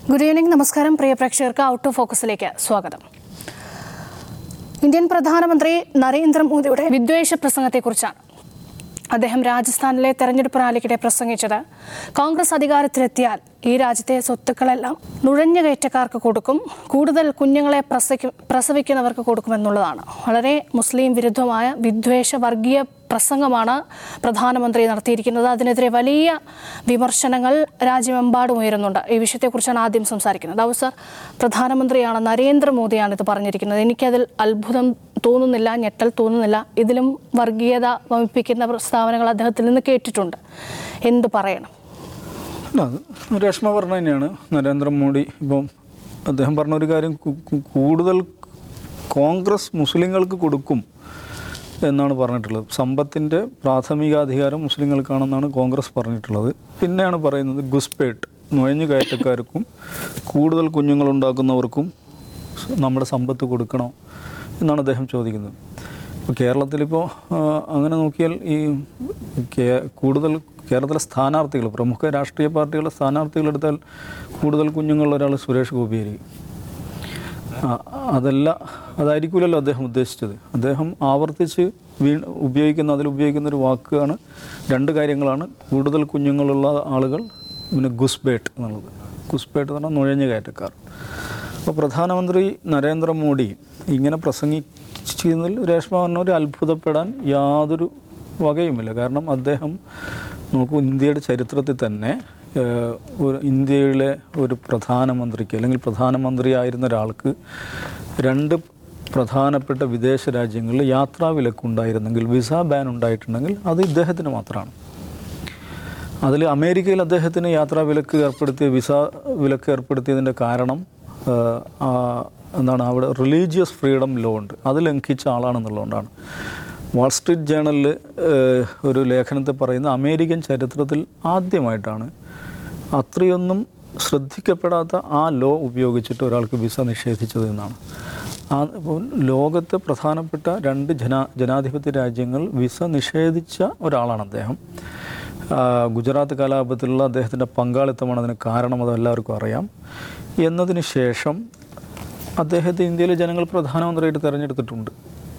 Good evening നമസ്കാരം പ്രിയ പ്രേക്ഷകർക്ക് out of ഫോക്കസിലേക്ക് സ്വാഗതം ഇന്ത്യൻ പ്രധാനമന്ത്രി നരേന്ദ്രമോദിയുടെ വിദ്വേഷ പ്രസംഗത്തെക്കുറിച്ചാണ് അദ്ദേഹം രാജസ്ഥാനിലെ തെരഞ്ഞെടുപ്പ് റാലിക്കിടെ പ്രസംഗിച്ചത് കോൺഗ്രസ് അധികാരത്തിലെത്തിയാൽ ഈ രാജ്യത്തെ സ്വത്തുക്കളെല്ലാം നുഴഞ്ഞുകയറ്റക്കാർക്ക് കൊടുക്കും കൂടുതൽ കുഞ്ഞുങ്ങളെ പ്രസവിക്കും പ്രസവിക്കുന്നവർക്ക് കൊടുക്കുമെന്നുള്ളതാണ് വളരെ മുസ്ലിം വിരുദ്ധമായ വിദ്വേഷ വർഗീയ പ്രസംഗമാണ് പ്രധാനമന്ത്രി നടത്തിയിരിക്കുന്നത് അതിനെതിരെ വലിയ വിമർശനങ്ങൾ രാജ്യമെമ്പാടും ഉയരുന്നുണ്ട് ഈ വിഷയത്തെക്കുറിച്ചാണ് ആദ്യം സംസാരിക്കുന്നത് അവ് സർ പ്രധാനമന്ത്രിയാണ് നരേന്ദ്രമോദിയാണ് ഇത് പറഞ്ഞിരിക്കുന്നത് എനിക്കതിൽ അത്ഭുതം തോന്നുന്നില്ല ഞെട്ടൽ തോന്നുന്നില്ല ഇതിലും വർഗീയത വമിപ്പിക്കുന്ന പ്രസ്താവനകൾ അദ്ദേഹത്തിൽ നിന്ന് കേട്ടിട്ടുണ്ട് എന്ത് പറയണം അല്ല അത് രേഷ്മ പറഞ്ഞ തന്നെയാണ് നരേന്ദ്രമോദി ഇപ്പം അദ്ദേഹം പറഞ്ഞ ഒരു കാര്യം കു- കു- കൂടുതൽ കോൺഗ്രസ് മുസ്ലിങ്ങൾക്ക് കൊടുക്കും എന്നാണ് പറഞ്ഞിട്ടുള്ളത് സമ്പത്തിൻ്റെ പ്രാഥമികാധികാരം മുസ്ലിങ്ങൾക്കാണെന്നാണ് കോൺഗ്രസ് പറഞ്ഞിട്ടുള്ളത് പിന്നെയാണ് പറയുന്നത് ഗുസ്പേട്ട് നുഴഞ്ഞു കയറ്റക്കാർക്കും കൂടുതൽ കുഞ്ഞുങ്ങളുണ്ടാക്കുന്നവർക്കും നമ്മുടെ സമ്പത്ത് കൊടുക്കണോ എന്നാണ് അദ്ദേഹം ചോദിക്കുന്നത് ഇപ്പോൾ കേരളത്തിലിപ്പോൾ ആ, അങ്ങനെ നോക്കിയാൽ ഈ കേ- കൂടുതൽ കേരളത്തിലെ സ്ഥാനാർത്ഥികൾ പ്രമുഖ രാഷ്ട്രീയ പാർട്ടികളുടെ സ്ഥാനാർത്ഥികൾ എടുത്താൽ കൂടുതൽ കുഞ്ഞുങ്ങളുള്ള ഒരാൾ സുരേഷ് ഗോപിയായിരിക്കും ആ, അതല്ല അതായിരിക്കില്ലല്ലോ അദ്ദേഹം ഉദ്ദേശിച്ചത് അദ്ദേഹം ആവർത്തിച്ച് വീ ഉപയോഗിക്കുന്ന അതിൽ ഉപയോഗിക്കുന്ന ഒരു വാക്കാണ് രണ്ട് കാര്യങ്ങളാണ് കൂടുതൽ കുഞ്ഞുങ്ങളുള്ള ആളുകൾ പിന്നെ ഗുസ്ബേട്ട് എന്നുള്ളത് ഗുസ്ബേട്ട് എന്ന് പറഞ്ഞാൽ നുഴഞ്ഞു കയറ്റക്കാർ അപ്പോൾ പ്രധാനമന്ത്രി നരേന്ദ്രമോദി ഇങ്ങനെ പ്രസംഗിച്ചതിൽ രേഷ്മ പറഞ്ഞ ഒരു അത്ഭുതപ്പെടാൻ യാതൊരു വകയുമില്ല കാരണം അദ്ദേഹം നോക്കൂ ഇന്ത്യയുടെ ചരിത്രത്തിൽ തന്നെ ഏഹ്, ഒരു ഇന്ത്യയിലെ ഒരു പ്രധാനമന്ത്രിക്ക് അല്ലെങ്കിൽ പ്രധാനമന്ത്രിയായിരുന്ന ഒരാൾക്ക് രണ്ട് പ്രധാനപ്പെട്ട വിദേശ രാജ്യങ്ങളിൽ യാത്രാ വിലക്കുണ്ടായിരുന്നെങ്കിൽ വിസ ബാൻ ഉണ്ടായിട്ടുണ്ടെങ്കിൽ അത് ഇദ്ദേഹത്തിന് മാത്രമാണ് അതിൽ അമേരിക്കയിൽ അദ്ദേഹത്തിന് യാത്രാ വിലക്ക് ഏർപ്പെടുത്തിയ വിസ വിലക്ക് ഏർപ്പെടുത്തിയതിൻ്റെ കാരണം ആഹ്, ആ, എന്താണ് അവിടെ റിലീജിയസ് ഫ്രീഡം ലോ ഉണ്ട് അത് ലംഘിച്ച ആളാണെന്നുള്ളതുകൊണ്ടാണ് വാൾ സ്ട്രീറ്റ് ജേണലിൽ ഒരു ലേഖനത്തിൽ പറയുന്ന അമേരിക്കൻ ചരിത്രത്തിൽ ആദ്യമായിട്ടാണ് അത്രയൊന്നും ശ്രദ്ധിക്കപ്പെടാത്ത ആ ലോ ഉപയോഗിച്ചിട്ട് ഒരാൾക്ക് വിസ നിഷേധിച്ചത് എന്നാണ് ആ അപ്പോൾ ലോകത്തെ പ്രധാനപ്പെട്ട രണ്ട് ജനാ ജനാധിപത്യ രാജ്യങ്ങൾ വിസ നിഷേധിച്ച ഒരാളാണ് അദ്ദേഹം ആ, ഗുജറാത്ത് കലാപത്തിലുള്ള അദ്ദേഹത്തിൻ്റെ പങ്കാളിത്തമാണ് അതിന് കാരണം അത് എല്ലാവർക്കും അറിയാം എന്നതിന് ശേഷം അദ്ദേഹത്തെ ഇന്ത്യയിലെ ജനങ്ങൾ പ്രധാനമന്ത്രിയായിട്ട് തിരഞ്ഞെടുത്തിട്ടുണ്ട്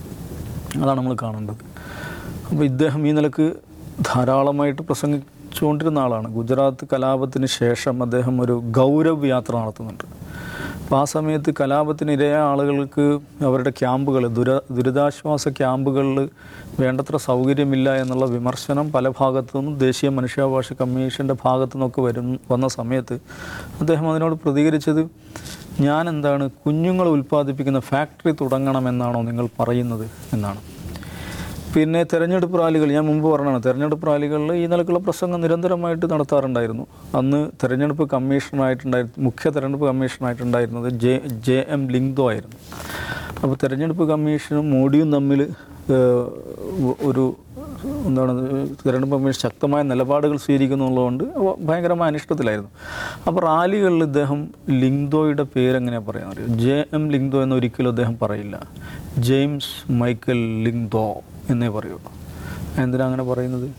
അതാണ് നമ്മൾ കാണേണ്ടത് അപ്പോൾ ഇദ്ദേഹം ഈ നിലക്ക് ധാരാളമായിട്ട് പ്രസംഗിച്ചുകൊണ്ടിരുന്ന ആളാണ് ഗുജറാത്ത് കലാപത്തിന് ശേഷം അദ്ദേഹം ഒരു ഗൗരവ് യാത്ര നടത്തുന്നുണ്ട് അപ്പോൾ ആ സമയത്ത് കലാപത്തിന് ഇരയായ ആളുകൾക്ക് അവരുടെ ക്യാമ്പുകൾ ദുര ദുരിതാശ്വാസ ക്യാമ്പുകളിൽ വേണ്ടത്ര സൗകര്യമില്ല എന്നുള്ള വിമർശനം പല ഭാഗത്തു നിന്നും ദേശീയ മനുഷ്യാവകാശ കമ്മീഷൻ്റെ ഭാഗത്തു നിന്നൊക്കെ വരും വന്ന സമയത്ത് അദ്ദേഹം അതിനോട് പ്രതികരിച്ചത് ഞാൻ എന്താണ് കുഞ്ഞുങ്ങൾ ഉൽപ്പാദിപ്പിക്കുന്ന ഫാക്ടറി തുടങ്ങണമെന്നാണോ നിങ്ങൾ പറയുന്നത് എന്നാണ് പിന്നെ തെരഞ്ഞെടുപ്പ് റാലികൾ ഞാൻ മുമ്പ് പറഞ്ഞതാണ് തെരഞ്ഞെടുപ്പ് റാലികളിൽ ഈ നിലക്കുള്ള പ്രസംഗം നിരന്തരമായിട്ട് നടത്താറുണ്ടായിരുന്നു അന്ന് തെരഞ്ഞെടുപ്പ് കമ്മീഷണറായിട്ടുണ്ടായിരുന്നു മുഖ്യ തെരഞ്ഞെടുപ്പ് കമ്മീഷണറായിട്ടുണ്ടായിരുന്നത് ജെ ജെ എം ലിങ്ദോ ആയിരുന്നു അപ്പോൾ തെരഞ്ഞെടുപ്പ് കമ്മീഷനും മോഡിയും തമ്മിൽ ഏഹ്, ഒരു എന്താണ് തിരഞ്ഞെടുപ്പ് കമ്മീഷൻ ശക്തമായ നിലപാടുകൾ സ്വീകരിക്കുന്നുള്ളതുകൊണ്ട് അവ ഭയങ്കരമായ അനിഷ്ടത്തിലായിരുന്നു അപ്പോൾ റാലികളിൽ ഇദ്ദേഹം ലിങ്ദോയുടെ പേരെങ്ങനെയാണ് പറയാൻ അറിയോ ജെ എം ലിങ്ദോ എന്ന് ഒരിക്കലും അദ്ദേഹം പറയില്ല ജെയിംസ് മൈക്കൽ ലിങ്ദോ എന്നേ പറയുള്ളൂ എന്തിനാ അങ്ങനെ പറയുന്നത്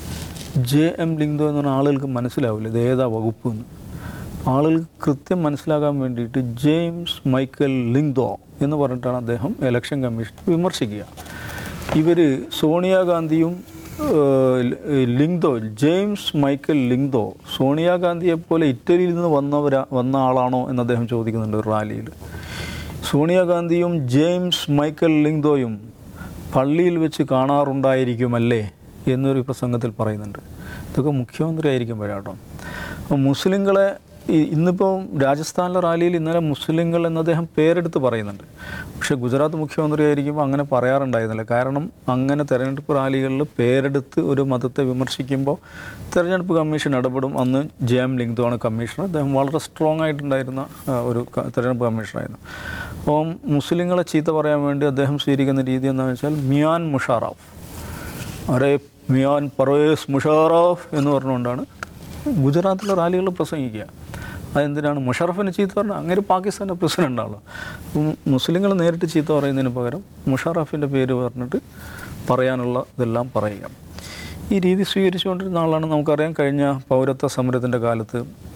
ജെ എം ലിങ്ദോ എന്ന് പറഞ്ഞാൽ ആളുകൾക്ക് മനസ്സിലാവില്ല ഇത് ഏതാ വകുപ്പ് എന്ന് ആളുകൾക്ക് കൃത്യം മനസ്സിലാകാൻ വേണ്ടിയിട്ട് ജെയിംസ് മൈക്കൽ ലിങ്ദോ എന്ന് പറഞ്ഞിട്ടാണ് അദ്ദേഹം ഇലക്ഷൻ കമ്മീഷൻ വിമർശിക്കുക ഇവർ സോണിയാഗാന്ധിയും ഏഹ്, ലിങ്ദോ ജെയിംസ് മൈക്കൽ ലിങ്ദോ സോണിയാഗാന്ധിയെ പോലെ ഇറ്റലിയിൽ നിന്ന് വന്നവരാ വന്ന ആളാണോ എന്ന് അദ്ദേഹം ചോദിക്കുന്നുണ്ട് ഒരു റാലിയിൽ സോണിയാഗാന്ധിയും ജെയിംസ് മൈക്കൽ ലിങ്ദോയും പള്ളിയിൽ വെച്ച് കാണാറുണ്ടായിരിക്കുമല്ലേ എന്നൊരു പ്രസംഗത്തിൽ പറയുന്നുണ്ട് ഇതൊക്കെ മുഖ്യമന്ത്രി ആയിരിക്കുമ്പോഴാട്ടോ അപ്പോൾ മുസ്ലിങ്ങളെ ഈ- ഇന്നിപ്പോൾ രാജസ്ഥാനിലെ റാലിയിൽ ഇന്നലെ മുസ്ലിങ്ങൾ എന്ന് അദ്ദേഹം പേരെടുത്ത് പറയുന്നുണ്ട് പക്ഷേ ഗുജറാത്ത് മുഖ്യമന്ത്രി ആയിരിക്കുമ്പോൾ അങ്ങനെ പറയാറുണ്ടായിരുന്നില്ല കാരണം അങ്ങനെ തെരഞ്ഞെടുപ്പ് റാലികളിൽ പേരെടുത്ത് ഒരു മതത്തെ വിമർശിക്കുമ്പോൾ തെരഞ്ഞെടുപ്പ് കമ്മീഷൻ ഇടപെടും അന്ന് ജെ എം ലിങ്ദോ ആണ് കമ്മീഷണർ അദ്ദേഹം വളരെ സ്ട്രോങ് ആയിട്ടുണ്ടായിരുന്ന ആ, ഒരു ക- തെരഞ്ഞെടുപ്പ് കമ്മീഷണറായിരുന്നു അപ്പം മുസ്ലിങ്ങളെ ചീത്ത പറയാൻ വേണ്ടി അദ്ദേഹം സ്വീകരിക്കുന്ന രീതി എന്താണെന്ന് വെച്ചാൽ മിയാൻ മുഷാറാഫ് അരേ മിയാൻ പർവേസ് മുഷാറാഫ് എന്ന് പറഞ്ഞുകൊണ്ടാണ് ഗുജറാത്തിലെ റാലികളിൽ പ്രസംഗിക്കുക അതെന്തിനാണ് മുഷറഫിന് ചീത്ത പറഞ്ഞാൽ അങ്ങനെ പാകിസ്ഥാൻ്റെ പ്രസിഡൻ്റാണല്ലോ അപ്പം മുസ്ലിങ്ങൾ നേരിട്ട് ചീത്ത പറയുന്നതിന് പകരം മുഷറഫിൻ്റെ പേര് പറഞ്ഞിട്ട് പറയാനുള്ള ഇതെല്ലാം പറയുക ഈ രീതി സ്വീകരിച്ചുകൊണ്ടിരുന്ന ആളാണ് നമുക്കറിയാം കഴിഞ്ഞ പൗരത്വ സമരത്തിൻ്റെ കാലത്ത്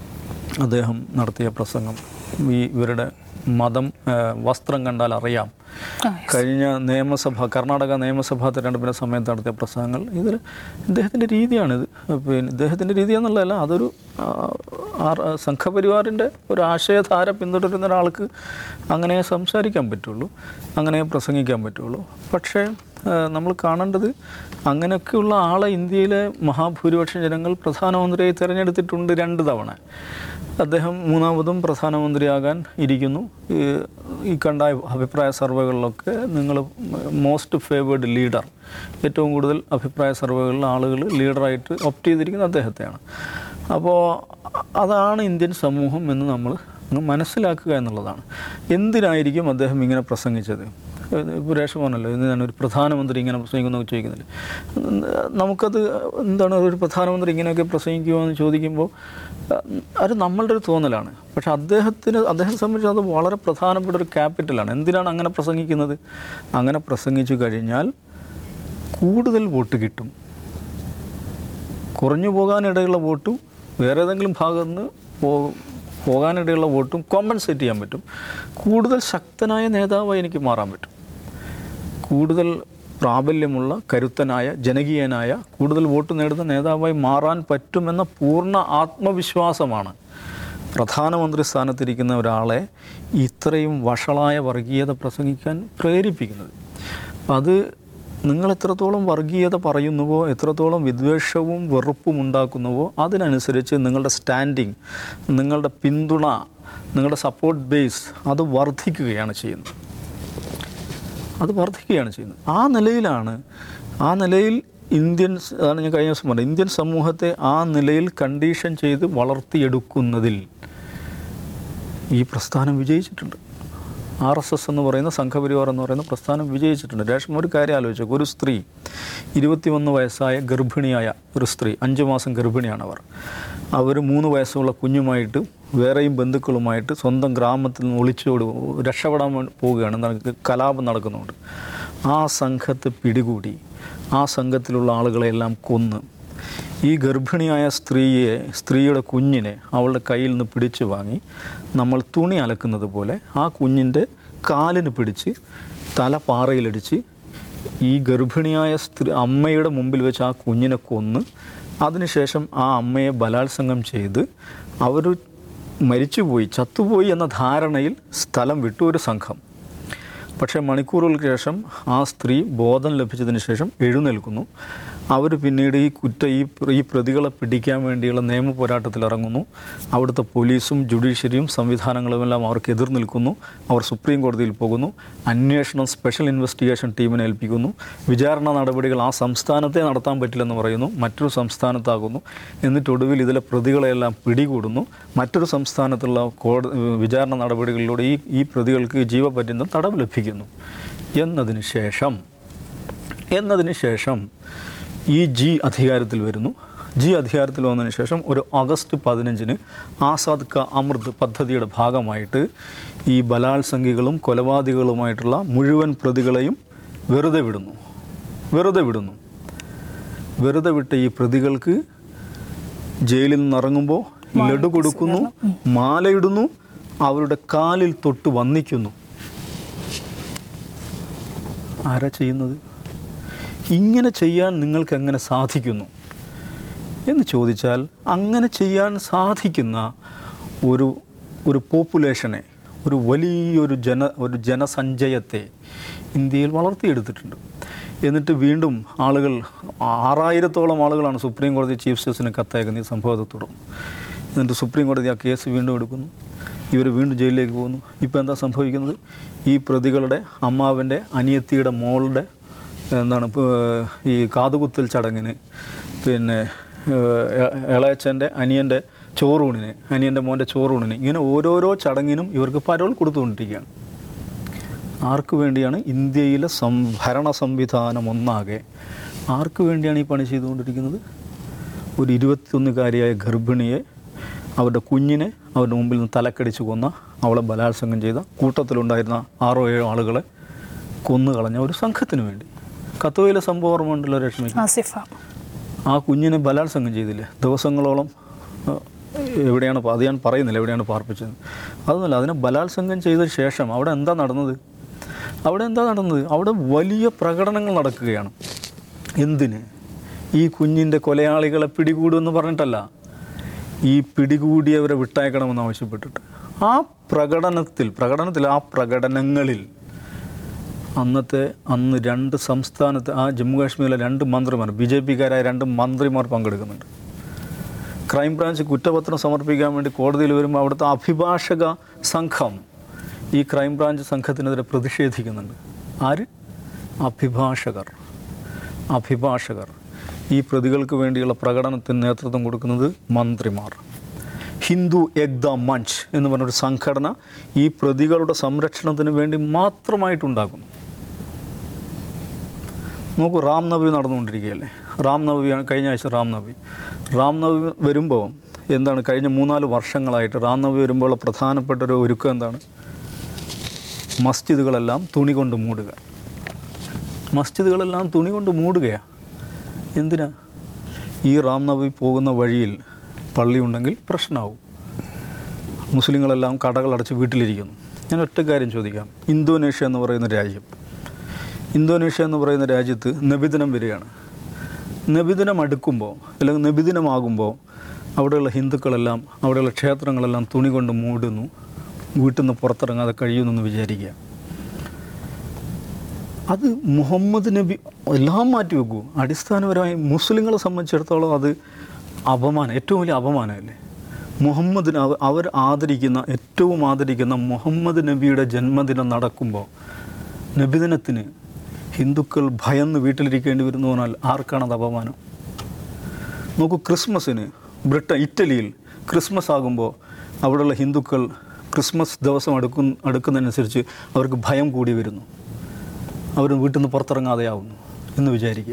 അദ്ദേഹം നടത്തിയ പ്രസംഗം ഈ ഇവരുടെ മതം ആ, വസ്ത്രം കണ്ടാൽ അറിയാം ആ, കഴിഞ്ഞ നിയമസഭ കർണാടക നിയമസഭാ തെരഞ്ഞെടുപ്പിൻ്റെ സമയത്ത് നടത്തിയ പ്രസംഗങ്ങൾ ഇതിൽ ഇദ്ദേഹത്തിൻ്റെ രീതിയാണിത് പിന്നെ ഇദ്ദേഹത്തിൻ്റെ രീതി എന്നുള്ളതല്ല അതൊരു ആ, ആർ- സംഘപരിവാറിൻ്റെ ഒരു ആശയധാര പിന്തുടരുന്ന ഒരാൾക്ക് അങ്ങനെ സംസാരിക്കാൻ പറ്റുള്ളൂ അങ്ങനെ പ്രസംഗിക്കാൻ പറ്റുള്ളൂ പക്ഷേ ആ, നമ്മൾ കാണേണ്ടത് അങ്ങനെയൊക്കെയുള്ള ആളെ ഇന്ത്യയിലെ മഹാഭൂരിപക്ഷം ജനങ്ങൾ പ്രധാനമന്ത്രിയായി തിരഞ്ഞെടുത്തിട്ടുണ്ട് രണ്ട് തവണ അദ്ദേഹം മൂന്നാമതും പ്രധാനമന്ത്രിയാകാൻ ഇരിക്കുന്നു ഈ ഈ കണ്ട അഭിപ്രായ സർവേകളിലൊക്കെ നിങ്ങൾ മോസ്റ്റ് ഫേവേർഡ് ലീഡർ ഏറ്റവും കൂടുതൽ അഭിപ്രായ സർവേകളിൽ ആളുകൾ ലീഡറായിട്ട് ഒപ്റ്റ് ചെയ്തിരിക്കുന്നത് അദ്ദേഹത്തെയാണ് അപ്പോൾ അതാണ് ഇന്ത്യൻ സമൂഹം എന്ന് നമ്മൾ അങ്ങ് മനസ്സിലാക്കുക എന്നുള്ളതാണ് എന്തിനായിരിക്കും അദ്ദേഹം ഇങ്ങനെ പ്രസംഗിച്ചത് ഇപ്പോൾ രേഷ പറഞ്ഞല്ലോ ഇന്ന് ഞാൻ ഒരു പ്രധാനമന്ത്രി ഇങ്ങനെ പ്രസംഗിക്കുന്നു ചോദിക്കുന്നില്ല നമുക്കത് എന്താണ് ഒരു പ്രധാനമന്ത്രി ഇങ്ങനെയൊക്കെ പ്രസംഗിക്കുമോ എന്ന് ചോദിക്കുമ്പോൾ അത് നമ്മളുടെ ഒരു തോന്നലാണ് പക്ഷെ അദ്ദേഹത്തിന് അദ്ദേഹത്തെ സംബന്ധിച്ച് അത് വളരെ പ്രധാനപ്പെട്ട ഒരു ക്യാപിറ്റലാണ് എന്തിനാണ് അങ്ങനെ പ്രസംഗിക്കുന്നത് അങ്ങനെ പ്രസംഗിച്ചു കഴിഞ്ഞാൽ കൂടുതൽ വോട്ട് കിട്ടും കുറഞ്ഞു പോകാനിടയുള്ള വോട്ടും വേറെ ഏതെങ്കിലും ഭാഗത്ത് നിന്ന് പോ പോകാനിടയുള്ള വോട്ടും കോമ്പൻസേറ്റ് ചെയ്യാൻ പറ്റും കൂടുതൽ ശക്തനായ നേതാവായി എനിക്ക് മാറാൻ പറ്റും കൂടുതൽ പ്രാബല്യമുള്ള കരുത്തനായ ജനകീയനായ കൂടുതൽ വോട്ട് നേടുന്ന നേതാവായി മാറാൻ പറ്റുമെന്ന പൂർണ്ണ ആത്മവിശ്വാസമാണ് പ്രധാനമന്ത്രി സ്ഥാനത്തിരിക്കുന്ന ഒരാളെ ഇത്രയും വഷളായ വർഗീയത പ്രസംഗിക്കാൻ പ്രേരിപ്പിക്കുന്നത് അപ്പം അത് നിങ്ങൾ എത്രത്തോളം വർഗീയത പറയുന്നുവോ എത്രത്തോളം വിദ്വേഷവും വെറുപ്പും ഉണ്ടാക്കുന്നുവോ അതിനനുസരിച്ച് നിങ്ങളുടെ സ്റ്റാൻഡിങ് നിങ്ങളുടെ പിന്തുണ നിങ്ങളുടെ സപ്പോർട്ട് ബേസ് അത് വർദ്ധിക്കുകയാണ് ചെയ്യുന്നത് അത് വർദ്ധിക്കുകയാണ് ചെയ്യുന്നത് ആ നിലയിലാണ് ആ നിലയിൽ ഇന്ത്യൻ അതാണ് ഞാൻ കഴിഞ്ഞ ദിവസം പറഞ്ഞത് ഇന്ത്യൻ സമൂഹത്തെ ആ നിലയിൽ കണ്ടീഷൻ ചെയ്ത് വളർത്തിയെടുക്കുന്നതിൽ ഈ പ്രസ്ഥാനം വിജയിച്ചിട്ടുണ്ട് ആർ എസ് എസ് എന്ന് പറയുന്ന സംഘപരിവാർ എന്ന് പറയുന്ന പ്രസ്ഥാനം വിജയിച്ചിട്ടുണ്ട് രേഷ്മ ഒരു കാര്യം ആലോചിച്ചു ഒരു സ്ത്രീ ഇരുപത്തിയൊന്ന് വയസ്സായ ഗർഭിണിയായ ഒരു സ്ത്രീ അഞ്ച് മാസം ഗർഭിണിയാണ് അവർ അവർ മൂന്ന് വയസ്സുള്ള കുഞ്ഞുമായിട്ട് വേറെയും ബന്ധുക്കളുമായിട്ട് സ്വന്തം ഗ്രാമത്തിൽ നിന്ന് ഒളിച്ചോട് രക്ഷപ്പെടാൻ വേണ്ടി പോവുകയാണ് നടക്ക് കലാപം നടക്കുന്നുണ്ട് ആ സംഘത്തെ പിടികൂടി ആ സംഘത്തിലുള്ള ആളുകളെല്ലാം കൊന്ന് ഈ ഗർഭിണിയായ സ്ത്രീയെ സ്ത്രീയുടെ കുഞ്ഞിനെ അവളുടെ കയ്യിൽ നിന്ന് പിടിച്ചു വാങ്ങി നമ്മൾ തുണി അലക്കുന്നത് പോലെ ആ കുഞ്ഞിൻ്റെ കാലിന് പിടിച്ച് തല പാറയിലടിച്ച് ഈ ഗർഭിണിയായ സ്ത്രീ അമ്മയുടെ മുമ്പിൽ വെച്ച് ആ കുഞ്ഞിനെ കൊന്ന് അതിനുശേഷം ആ അമ്മയെ ബലാത്സംഗം ചെയ്ത് അവർ മരിച്ചുപോയി ചത്തുപോയി എന്ന ധാരണയിൽ സ്ഥലം വിട്ടു ഒരു സംഘം പക്ഷേ മണിക്കൂറുകൾക്ക് ശേഷം ആ സ്ത്രീ ബോധം ലഭിച്ചതിന് ശേഷം എഴുന്നേൽക്കുന്നു അവർ പിന്നീട് ഈ കുറ്റ ഈ പ്ര- ഈ പ്രതികളെ പിടിക്കാൻ വേണ്ടിയുള്ള നിയമ പോരാട്ടത്തിൽ ഇറങ്ങുന്നു അവിടുത്തെ പോലീസും ജുഡീഷ്യറിയും സംവിധാനങ്ങളുമെല്ലാം അവർക്ക് എതിർ നിൽക്കുന്നു അവർ സുപ്രീം കോടതിയിൽ പോകുന്നു അന്വേഷണം സ്പെഷ്യൽ ഇൻവെസ്റ്റിഗേഷൻ ടീമിനെ ഏൽപ്പിക്കുന്നു വിചാരണ നടപടികൾ ആ സംസ്ഥാനത്തെ നടത്താൻ പറ്റില്ലെന്ന് പറയുന്നു മറ്റൊരു സംസ്ഥാനത്താകുന്നു എന്നിട്ട് ഒടുവിൽ ഇതിലെ പ്രതികളെല്ലാം പിടികൂടുന്നു മറ്റൊരു സംസ്ഥാനത്തുള്ള കോടതി വിചാരണ നടപടികളിലൂടെ ഈ ഈ പ്രതികൾക്ക് ജീവപര്യന്തം തടവ് ലഭിക്കുന്നു എന്നതിന് ശേഷം എന്നതിന് ശേഷം ഈ ജി അധികാരത്തിൽ വരുന്നു ജി അധികാരത്തിൽ വന്നതിന് ശേഷം ഒരു ഓഗസ്റ്റ് പതിനഞ്ചിന് ആസാദ് ക അമൃത് പദ്ധതിയുടെ ഭാഗമായിട്ട് ഈ ബലാത്സംഗികളും കൊലപാതകികളുമായിട്ടുള്ള മുഴുവൻ പ്രതികളെയും വെറുതെ വിടുന്നു വെറുതെ വിടുന്നു വെറുതെ വിട്ട ഈ പ്രതികൾക്ക് ജയിലിൽ നിന്ന് ഇറങ്ങുമ്പോൾ ലഡു കൊടുക്കുന്നു മാലയിടുന്നു അവരുടെ കാലിൽ തൊട്ട് വന്നിക്കുന്നു ആരാ ചെയ്യുന്നത് ഇങ്ങനെ ചെയ്യാൻ നിങ്ങൾക്ക് എങ്ങനെ സാധിക്കുന്നു എന്ന് ചോദിച്ചാൽ അങ്ങനെ ചെയ്യാൻ സാധിക്കുന്ന ഒരു ഒരു പോപ്പുലേഷനെ ഒരു വലിയൊരു ജന ഒരു ജനസഞ്ചയത്തെ ഇന്ത്യയിൽ വളർത്തിയെടുത്തിട്ടുണ്ട് എന്നിട്ട് വീണ്ടും ആളുകൾ ആറായിരത്തോളം ആളുകളാണ് സുപ്രീം കോടതി ചീഫ് ജസ്റ്റിന് കത്തയക്കുന്നത് ഈ സംഭവത്തെ തുടർന്ന് എന്നിട്ട് സുപ്രീം കോടതി ആ കേസ് വീണ്ടും എടുക്കുന്നു ഇവർ വീണ്ടും ജയിലിലേക്ക് പോകുന്നു ഇപ്പോൾ എന്താ സംഭവിക്കുന്നത് ഈ പ്രതികളുടെ അമ്മാവൻ്റെ അനിയത്തിയുടെ മോളുടെ എന്താണ് ഇപ്പൊ, ഈ കാതുകുത്തൽ ചടങ്ങിന് പിന്നെ ഏഹ്, ഇളയച്ചൻ്റെ അനിയൻ്റെ ചോറൂണിന് അനിയൻ്റെ മോൻ്റെ ചോറൂണിന് ഇങ്ങനെ ഓരോരോ ചടങ്ങിനും ഇവർക്ക് പരോൾ കൊടുത്തുകൊണ്ടിരിക്കുകയാണ് ആർക്ക് വേണ്ടിയാണ് ഇന്ത്യയിലെ സം ഭരണ സംവിധാനം ഒന്നാകെ ആർക്ക് വേണ്ടിയാണ് ഈ പണി ചെയ്തുകൊണ്ടിരിക്കുന്നത് ഒരു ഇരുപത്തിയൊന്നുകാരിയായ ഗർഭിണിയെ അവരുടെ കുഞ്ഞിനെ അവരുടെ മുമ്പിൽ നിന്ന് തലക്കടിച്ച് കൊന്ന അവളെ ബലാത്സംഗം ചെയ്ത കൂട്ടത്തിലുണ്ടായിരുന്ന ആറോ ഏഴോ ആളുകളെ കൊന്നു കളഞ്ഞ ഒരു സംഘത്തിന് വേണ്ടി കത്തോയിലെ സംഭവം ഓർമ്മയുണ്ടല്ലോ രശ്മിക്ക് ആസിഫ ആ കുഞ്ഞിനെ ബലാത്സംഗം ചെയ്തില്ലേ ദിവസങ്ങളോളം ആ, എവിടെയാണ് പ- അത് ഞാൻ പറയുന്നില്ല എവിടെയാണ് പാർപ്പിച്ചത് അതൊന്നുമല്ല അതിനെ ബലാത്സംഗം ചെയ്ത ശേഷം അവിടെ എന്താ നടന്നത് അവിടെ എന്താ നടന്നത് അവിടെ വലിയ പ്രകടനങ്ങൾ നടക്കുകയാണ് എന്തിന് ഈ കുഞ്ഞിൻ്റെ കൊലയാളികളെ പിടികൂടുമെന്ന് പറഞ്ഞിട്ടല്ല ഈ പിടികൂടിയവരെ വിട്ടയക്കണമെന്ന് ആവശ്യപ്പെട്ടിട്ട് ആ പ്രകടനത്തിൽ പ്രകടനത്തിൽ ആ പ്രകടനങ്ങളിൽ അന്നത്തെ അന്ന് രണ്ട് സംസ്ഥാനത്ത് ആ ജമ്മു കാശ്മീരിലെ രണ്ട് മന്ത്രിമാർ ബി ജെ പിക്കാരായ രണ്ട് മന്ത്രിമാർ പങ്കെടുക്കുന്നുണ്ട് ക്രൈംബ്രാഞ്ച് കുറ്റപത്രം സമർപ്പിക്കാൻ വേണ്ടി കോടതിയിൽ വരുമ്പോൾ അവിടുത്തെ അഭിഭാഷക സംഘം ഈ ക്രൈംബ്രാഞ്ച് സംഘത്തിനെതിരെ പ്രതിഷേധിക്കുന്നുണ്ട് ആര് അഭിഭാഷകർ അഭിഭാഷകർ ഈ പ്രതികൾക്ക് വേണ്ടിയുള്ള പ്രകടനത്തിന് നേതൃത്വം കൊടുക്കുന്നത് മന്ത്രിമാർ ഹിന്ദു എഗ്ദ മഞ്ച് എന്ന് പറഞ്ഞൊരു സംഘടന ഈ പ്രതികളുടെ സംരക്ഷണത്തിന് വേണ്ടി മാത്രമായിട്ടുണ്ടാക്കുന്നു നോക്കൂ റാം നവമി നടന്നുകൊണ്ടിരിക്കുകയല്ലേ റാം നവമിയാണ് കഴിഞ്ഞ ആഴ്ച റാം നവമി റാം നവമി വരുമ്പോൾ എന്താണ് കഴിഞ്ഞ മൂന്നാല് വർഷങ്ങളായിട്ട് റാം നവമി വരുമ്പോൾ പ്രധാനപ്പെട്ട ഒരു ഒരുക്കം എന്താണ് മസ്ജിദുകളെല്ലാം തുണി കൊണ്ട് മൂടുക മസ്ജിദുകളെല്ലാം തുണി കൊണ്ട് മൂടുകയാണ് എന്തിനാ ഈ റാം നവമി പോകുന്ന വഴിയിൽ പള്ളിയുണ്ടെങ്കിൽ പ്രശ്നമാവും മുസ്ലിങ്ങളെല്ലാം കടകളടച്ച് വീട്ടിലിരിക്കുന്നു ഞാൻ ഒറ്റ കാര്യം ചോദിക്കാം ഇന്തോനേഷ്യ എന്ന് പറയുന്ന രാജ്യം ഇന്തോനേഷ്യ എന്ന് പറയുന്ന രാജ്യത്ത് നബിദിനം വരികയാണ് നബിദിനം അടുക്കുമ്പോൾ അല്ലെങ്കിൽ നബിദിനമാകുമ്പോൾ അവിടെയുള്ള ഹിന്ദുക്കളെല്ലാം അവിടെയുള്ള ക്ഷേത്രങ്ങളെല്ലാം തുണി കൊണ്ട് മൂടുന്നു വീട്ടിൽ നിന്ന് പുറത്തിറങ്ങാതെ കഴിയുന്നു എന്ന് വിചാരിക്കുക അത് മുഹമ്മദ് നബി എല്ലാം മാറ്റി വെക്കൂ അടിസ്ഥാനപരമായി മുസ്ലിങ്ങളെ സംബന്ധിച്ചിടത്തോളം അത് അപമാനം ഏറ്റവും വലിയ അപമാനമല്ലേ മുഹമ്മദിന് അവ- അവർ ആദരിക്കുന്ന ഏറ്റവും ആദരിക്കുന്ന മുഹമ്മദ് നബിയുടെ ജന്മദിനം നടക്കുമ്പോൾ നബിദിനത്തിന് ഹിന്ദുക്കൾ ഭയന്ന് വീട്ടിലിരിക്കേണ്ടി വരുന്നു പറഞ്ഞാൽ ആർക്കാണത് അപമാനം നോക്കൂ ക്രിസ്മസിന് ബ്രിട്ടൻ ഇറ്റലിയിൽ ക്രിസ്മസ് ആകുമ്പോൾ അവിടെയുള്ള ഹിന്ദുക്കൾ ക്രിസ്മസ് ദിവസം അടുക്കും അടുക്കുന്നതനുസരിച്ച് അവർക്ക് ഭയം കൂടി വരുന്നു അവർ വീട്ടിൽ നിന്ന് പുറത്തിറങ്ങാതെയാവുന്നു എന്ന് വിചാരിക്കുക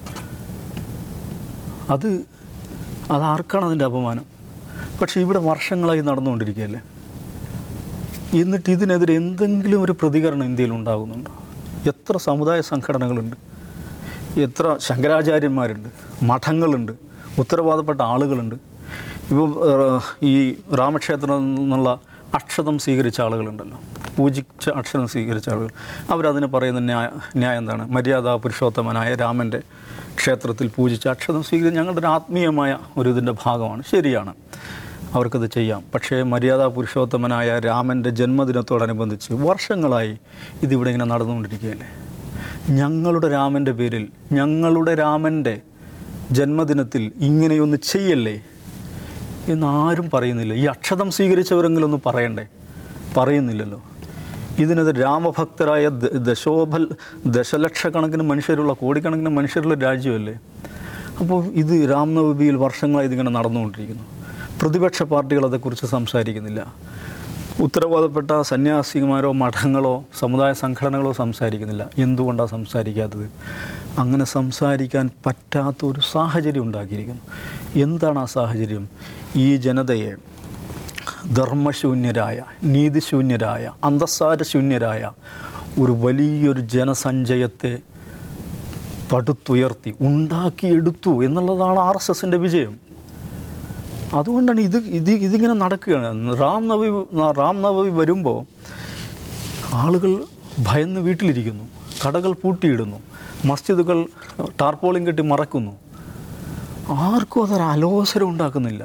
അത് അതാർക്കാണ് അതിൻ്റെ അപമാനം പക്ഷേ ഇവിടെ വർഷങ്ങളായി നടന്നുകൊണ്ടിരിക്കുകയല്ലേ എന്നിട്ട് ഇതിനെതിരെ എന്തെങ്കിലും ഒരു പ്രതികരണം ഇന്ത്യയിൽ ഉണ്ടാകുന്നുണ്ടോ എത്ര സമുദായ സംഘടനകളുണ്ട് എത്ര ശങ്കരാചാര്യന്മാരുണ്ട് മഠങ്ങളുണ്ട് ഉത്തരവാദപ്പെട്ട ആളുകളുണ്ട് ഇപ്പം ഏഹ്, ഈ രാമക്ഷേത്രം നിന്നുള്ള അക്ഷതം സ്വീകരിച്ച ആളുകളുണ്ടല്ലോ പൂജിച്ച അക്ഷരം സ്വീകരിച്ച ആളുകൾ അവരതിന് പറയുന്ന ന്യായ ന്യായം എന്താണ് മര്യാദ പുരുഷോത്തമനായ രാമൻ്റെ ക്ഷേത്രത്തിൽ പൂജിച്ച അക്ഷതം സ്വീകരിച്ച് ഞങ്ങളുടെ ഒരു ആത്മീയമായ ഒരു ഇതിൻ്റെ ഭാഗമാണ് ശരിയാണ് അവർക്കത് ചെയ്യാം പക്ഷേ മര്യാദ പുരുഷോത്തമനായ രാമൻ്റെ ജന്മദിനത്തോടനുബന്ധിച്ച് വർഷങ്ങളായി ഇതിവിടെ ഇങ്ങനെ നടന്നുകൊണ്ടിരിക്കുകയല്ലേ ഞങ്ങളുടെ രാമൻ്റെ പേരിൽ ഞങ്ങളുടെ രാമൻ്റെ ജന്മദിനത്തിൽ ഇങ്ങനെയൊന്ന് ചെയ്യല്ലേ എന്ന് ആരും പറയുന്നില്ല ഈ അക്ഷതം സ്വീകരിച്ചവരെങ്കിലും ഒന്ന് പറയണ്ടേ പറയുന്നില്ലല്ലോ ഇതിനെതിരെ രാമഭക്തരായ ദ- ദശോഭൽ ദശലക്ഷക്കണക്കിന് മനുഷ്യരുള്ള കോടിക്കണക്കിന് മനുഷ്യരുള്ള രാജ്യമല്ലേ അപ്പോൾ ഇത് രാംനവമിയിൽ വർഷങ്ങളായി ഇതിങ്ങനെ നടന്നുകൊണ്ടിരിക്കുന്നു പ്രതിപക്ഷ പാർട്ടികൾ അതേക്കുറിച്ച് സംസാരിക്കുന്നില്ല ഉത്തരവാദപ്പെട്ട സന്യാസിമാരോ മഠങ്ങളോ സമുദായ സംഘടനകളോ സംസാരിക്കുന്നില്ല എന്തുകൊണ്ടാണ് സംസാരിക്കാത്തത് അങ്ങനെ സംസാരിക്കാൻ പറ്റാത്ത ഒരു സാഹചര്യം ഉണ്ടാക്കിയിരിക്കുന്നു എന്താണ് ആ സാഹചര്യം ഈ ജനതയെ ധർമ്മശൂന്യരായ നീതിശൂന്യരായ അന്തസ്സാരശൂന്യരായ ഒരു വലിയൊരു ജനസഞ്ചയത്തെ പടുത്തുയർത്തി ഉണ്ടാക്കിയെടുത്തു എന്നുള്ളതാണ് ആർ എസ് എസിൻ്റെ വിജയം അതുകൊണ്ടാണ് ഇത് ഇത് ഇതിങ്ങനെ നടക്കുകയാണ് റാം നവമി റാം നവമി വരുമ്പോൾ ആളുകൾ ഭയന്ന് വീട്ടിലിരിക്കുന്നു കടകൾ പൂട്ടിയിടുന്നു മസ്ജിദുകൾ ടാർപോളിയും കെട്ടി മറക്കുന്നു ആർക്കും അതൊരു അലോസരം ഉണ്ടാക്കുന്നില്ല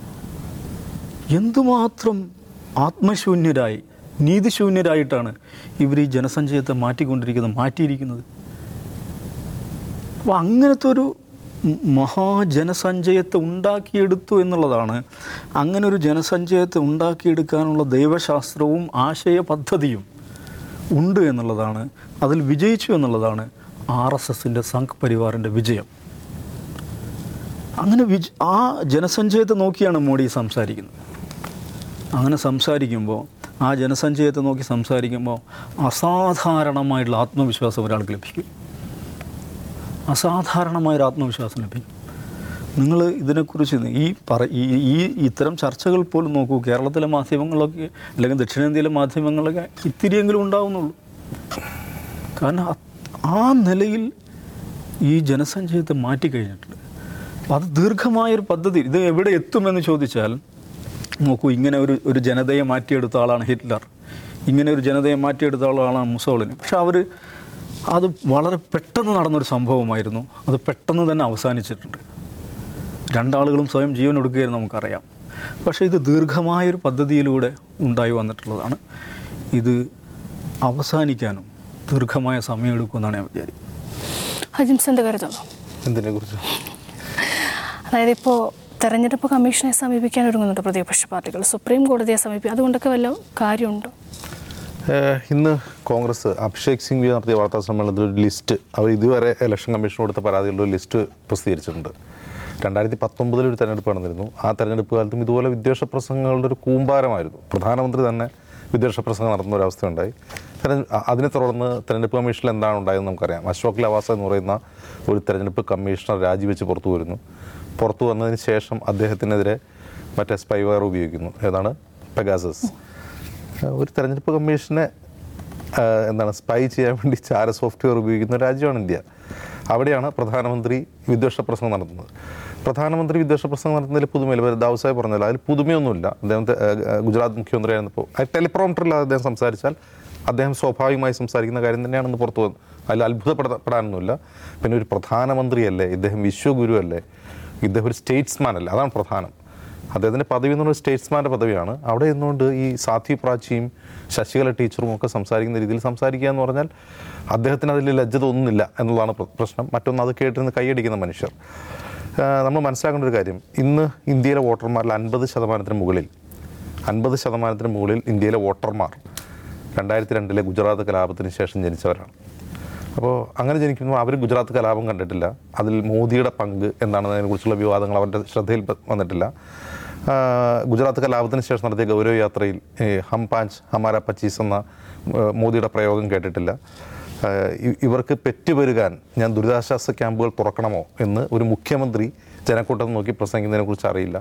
എന്തുമാത്രം ആത്മശൂന്യരായി നീതിശൂന്യരായിട്ടാണ് ഇവർ ഈ ജനസഞ്ചയത്തെ മാറ്റിക്കൊണ്ടിരിക്കുന്നത് മാറ്റിയിരിക്കുന്നത് അപ്പോൾ അങ്ങനത്തെ ഒരു മ- മഹാജനസഞ്ചയത്തെ ഉണ്ടാക്കിയെടുത്തു എന്നുള്ളതാണ് അങ്ങനെ ഒരു ജനസഞ്ചയത്തെ ഉണ്ടാക്കിയെടുക്കാനുള്ള ദൈവശാസ്ത്രവും ആശയ പദ്ധതിയും ഉണ്ട് എന്നുള്ളതാണ് അതിൽ വിജയിച്ചു എന്നുള്ളതാണ് ആർ എസ് എസിൻ്റെ സംഘ് പരിവാറിൻ്റെ വിജയം അങ്ങനെ വിജ ആ ജനസഞ്ചയത്തെ നോക്കിയാണ് മോഡി സംസാരിക്കുന്നത് അങ്ങനെ സംസാരിക്കുമ്പോൾ ആ ജനസഞ്ചയത്തെ നോക്കി സംസാരിക്കുമ്പോൾ അസാധാരണമായിട്ടുള്ള ആത്മവിശ്വാസം ഒരാൾക്ക് ലഭിക്കും അസാധാരണമായൊരു ആത്മവിശ്വാസം ലഭിക്കും നിങ്ങൾ ഇതിനെക്കുറിച്ച് ഈ പറ ഈ ഈ ഇത്തരം ചർച്ചകൾ പോലും നോക്കൂ കേരളത്തിലെ മാധ്യമങ്ങളൊക്കെ അല്ലെങ്കിൽ ദക്ഷിണേന്ത്യയിലെ മാധ്യമങ്ങളൊക്കെ ഇത്തിരിയെങ്കിലും ഉണ്ടാവുന്നുള്ളൂ കാരണം അത് ആ നിലയിൽ ഈ ജനസഞ്ചയത്തെ മാറ്റിക്കഴിഞ്ഞിട്ടുണ്ട് അപ്പോൾ അത് ദീർഘമായൊരു പദ്ധതി ഇത് എവിടെ എത്തുമെന്ന് ചോദിച്ചാൽ നോക്കൂ ഇങ്ങനെ ഒരു ഒരു ജനതയെ മാറ്റിയെടുത്ത ആളാണ് ഹിറ്റ്ലർ ഇങ്ങനെ ഒരു ജനതയെ മാറ്റിയെടുത്ത ആളാണ് മുസോളിനി പക്ഷെ അവർ അത് വളരെ പെട്ടെന്ന് നടന്നൊരു സംഭവമായിരുന്നു അത് പെട്ടെന്ന് തന്നെ അവസാനിച്ചിട്ടുണ്ട് രണ്ടാളുകളും സ്വയം ജീവൻ ഒടുക്കുകയായിരുന്നു നമുക്കറിയാം പക്ഷേ ഇത് ദീർഘമായൊരു പദ്ധതിയിലൂടെ ഉണ്ടായി വന്നിട്ടുള്ളതാണ് ഇത് അവസാനിക്കാനും ദീർഘമായ സമയമെടുക്കുമെന്നാണ് ഞാൻ വിചാരിക്കുന്നത് ഹജിംസ് എന്ത് കരുതുന്നു എന്തിനെ കുറിച്ച് അതായത് ഇപ്പോൾ തെരഞ്ഞെടുപ്പ് കമ്മീഷനെ സമീപിക്കാൻ ഒരുങ്ങുന്നുണ്ട് പ്രതിപക്ഷ പാർട്ടികൾ സുപ്രീം കോടതിയെ സമീപിക്കും അതുകൊണ്ടൊക്കെ വല്ല കാര്യമുണ്ടോ ഏഹ് ഇന്ന് കോൺഗ്രസ് അഭിഷേക് സിംഗ്വി നടത്തിയ വാർത്താ സമ്മേളനത്തിൽ ഒരു ലിസ്റ്റ് അവർ ഇതുവരെ ഇലക്ഷൻ കമ്മീഷൻ കൊടുത്ത പരാതികളുടെ ഒരു ലിസ്റ്റ് പ്രസിദ്ധീകരിച്ചിട്ടുണ്ട് രണ്ടായിരത്തി പത്തൊമ്പതിൽ ഒരു തെരഞ്ഞെടുപ്പ് നടന്നിരുന്നു ആ തെരഞ്ഞെടുപ്പ് കാലത്തും ഇതുപോലെ വിദ്വേഷ പ്രസംഗങ്ങളുടെ ഒരു കൂമ്പാരമായിരുന്നു പ്രധാനമന്ത്രി തന്നെ വിദ്വേഷ പ്രസംഗം നടത്തുന്ന ഒരു അവസ്ഥയുണ്ടായി തെരഞ്ഞെ- അ- അതിനെ തുടർന്ന് തെരഞ്ഞെടുപ്പ് കമ്മീഷനിൽ എന്താണ് ഉണ്ടായതെന്ന് നമുക്കറിയാം അശോക് ലവാസ എന്ന് പറയുന്ന ഒരു തെരഞ്ഞെടുപ്പ് കമ്മീഷണർ രാജിവെച്ച് പുറത്തു വരുന്നു പുറത്തു വന്നതിന് ശേഷം അദ്ദേഹത്തിനെതിരെ മറ്റേ സ്പൈവയർ ഉപയോഗിക്കുന്നു ഏതാണ് പെഗാസസ് ഒരു തെരഞ്ഞെടുപ്പ് കമ്മീഷനെ ആ, എന്താണ് സ്പൈ ചെയ്യാൻ വേണ്ടി ചാര സോഫ്റ്റ്വെയർ ഉപയോഗിക്കുന്ന രാജ്യമാണ് ഇന്ത്യ അവിടെയാണ് പ്രധാനമന്ത്രി വിദ്വേഷ പ്രസംഗം നടത്തുന്നത് പ്രധാനമന്ത്രി വിദ്വേഷ പ്രസംഗം നടത്തുന്നതിൽ പുതുമയില്ല ദാവസായി പറഞ്ഞല്ലോ അതിൽ പുതുമയൊന്നുമില്ല അദ്ദേഹത്തെ ആ, ആ, ഗുജറാത്ത് മുഖ്യമന്ത്രിയായിരുന്നപ്പോൾ ടെലിപ്രോംറ്ററില്ലാതെ അദ്ദേഹം സംസാരിച്ചാൽ അദ്ദേഹം സ്വാഭാവികമായി സംസാരിക്കുന്ന കാര്യം തന്നെയാണെന്ന് പുറത്തു വന്നു അതിൽ അത്ഭുതപ്പെടാനൊന്നുമില്ല പിന്നെ ഒരു പ്രധാനമന്ത്രിയല്ലേ ഇദ്ദേഹം വിശ്വഗുരു അല്ലേ ഇദ്ദേഹം ഒരു സ്റ്റേറ്റ്സ്മാൻ അല്ലേ അതാണ് പ്രധാനം അദ്ദേഹത്തിൻ്റെ പദവി എന്ന് പറയുന്നത് സ്റ്റേറ്റ്സ്മാൻ്റെ പദവിയാണ് അവിടെ ഇരുന്നുകൊണ്ട് ഈ സാധ്വി പ്രാച്ചിയും ശശികല ടീച്ചറും ഒക്കെ സംസാരിക്കുന്ന രീതിയിൽ സംസാരിക്കുക എന്ന് പറഞ്ഞാൽ അദ്ദേഹത്തിന് അതിൽ ലജ്ജത ഒന്നുമില്ല എന്നുള്ളതാണ് പ്ര- പ്രശ്നം മറ്റൊന്ന് അത് കേട്ടിരുന്ന് കൈയടിക്കുന്ന മനുഷ്യർ ആ, നമ്മൾ മനസ്സിലാക്കേണ്ട ഒരു കാര്യം ഇന്ന് ഇന്ത്യയിലെ വോട്ടർമാരിൽ അൻപത് ശതമാനത്തിന് മുകളിൽ അൻപത് ശതമാനത്തിന് മുകളിൽ ഇന്ത്യയിലെ വോട്ടർമാർ രണ്ടായിരത്തി രണ്ടിലെ ഗുജറാത്ത് കലാപത്തിന് ശേഷം ജനിച്ചവരാണ് അപ്പോൾ അങ്ങനെ ജനിക്കുമ്പോൾ അവർ ഗുജറാത്ത് കലാപം കണ്ടിട്ടില്ല അതിൽ മോദിയുടെ പങ്ക് എന്താണെന്നതിനെക്കുറിച്ചുള്ള വിവാദങ്ങൾ അവരുടെ ശ്രദ്ധയിൽ പ- വന്നിട്ടില്ല ആ, ഗുജറാത്ത് കലാപത്തിന് ശേഷം നടത്തിയ ഗൗരവ യാത്രയിൽ ഈ ഹം പാഞ്ച് ഹമാര പച്ചീസ് എന്ന ആ, മോദിയുടെ പ്രയോഗം കേട്ടിട്ടില്ല ആ, ഇ- ഇവർക്ക് പെറ്റുപെരുകാൻ ഞാൻ ദുരിതാശ്വാസ ക്യാമ്പുകൾ തുറക്കണമോ എന്ന് ഒരു മുഖ്യമന്ത്രി ജനക്കൂട്ടം നോക്കി പ്രസംഗിക്കുന്നതിനെക്കുറിച്ച് അറിയില്ല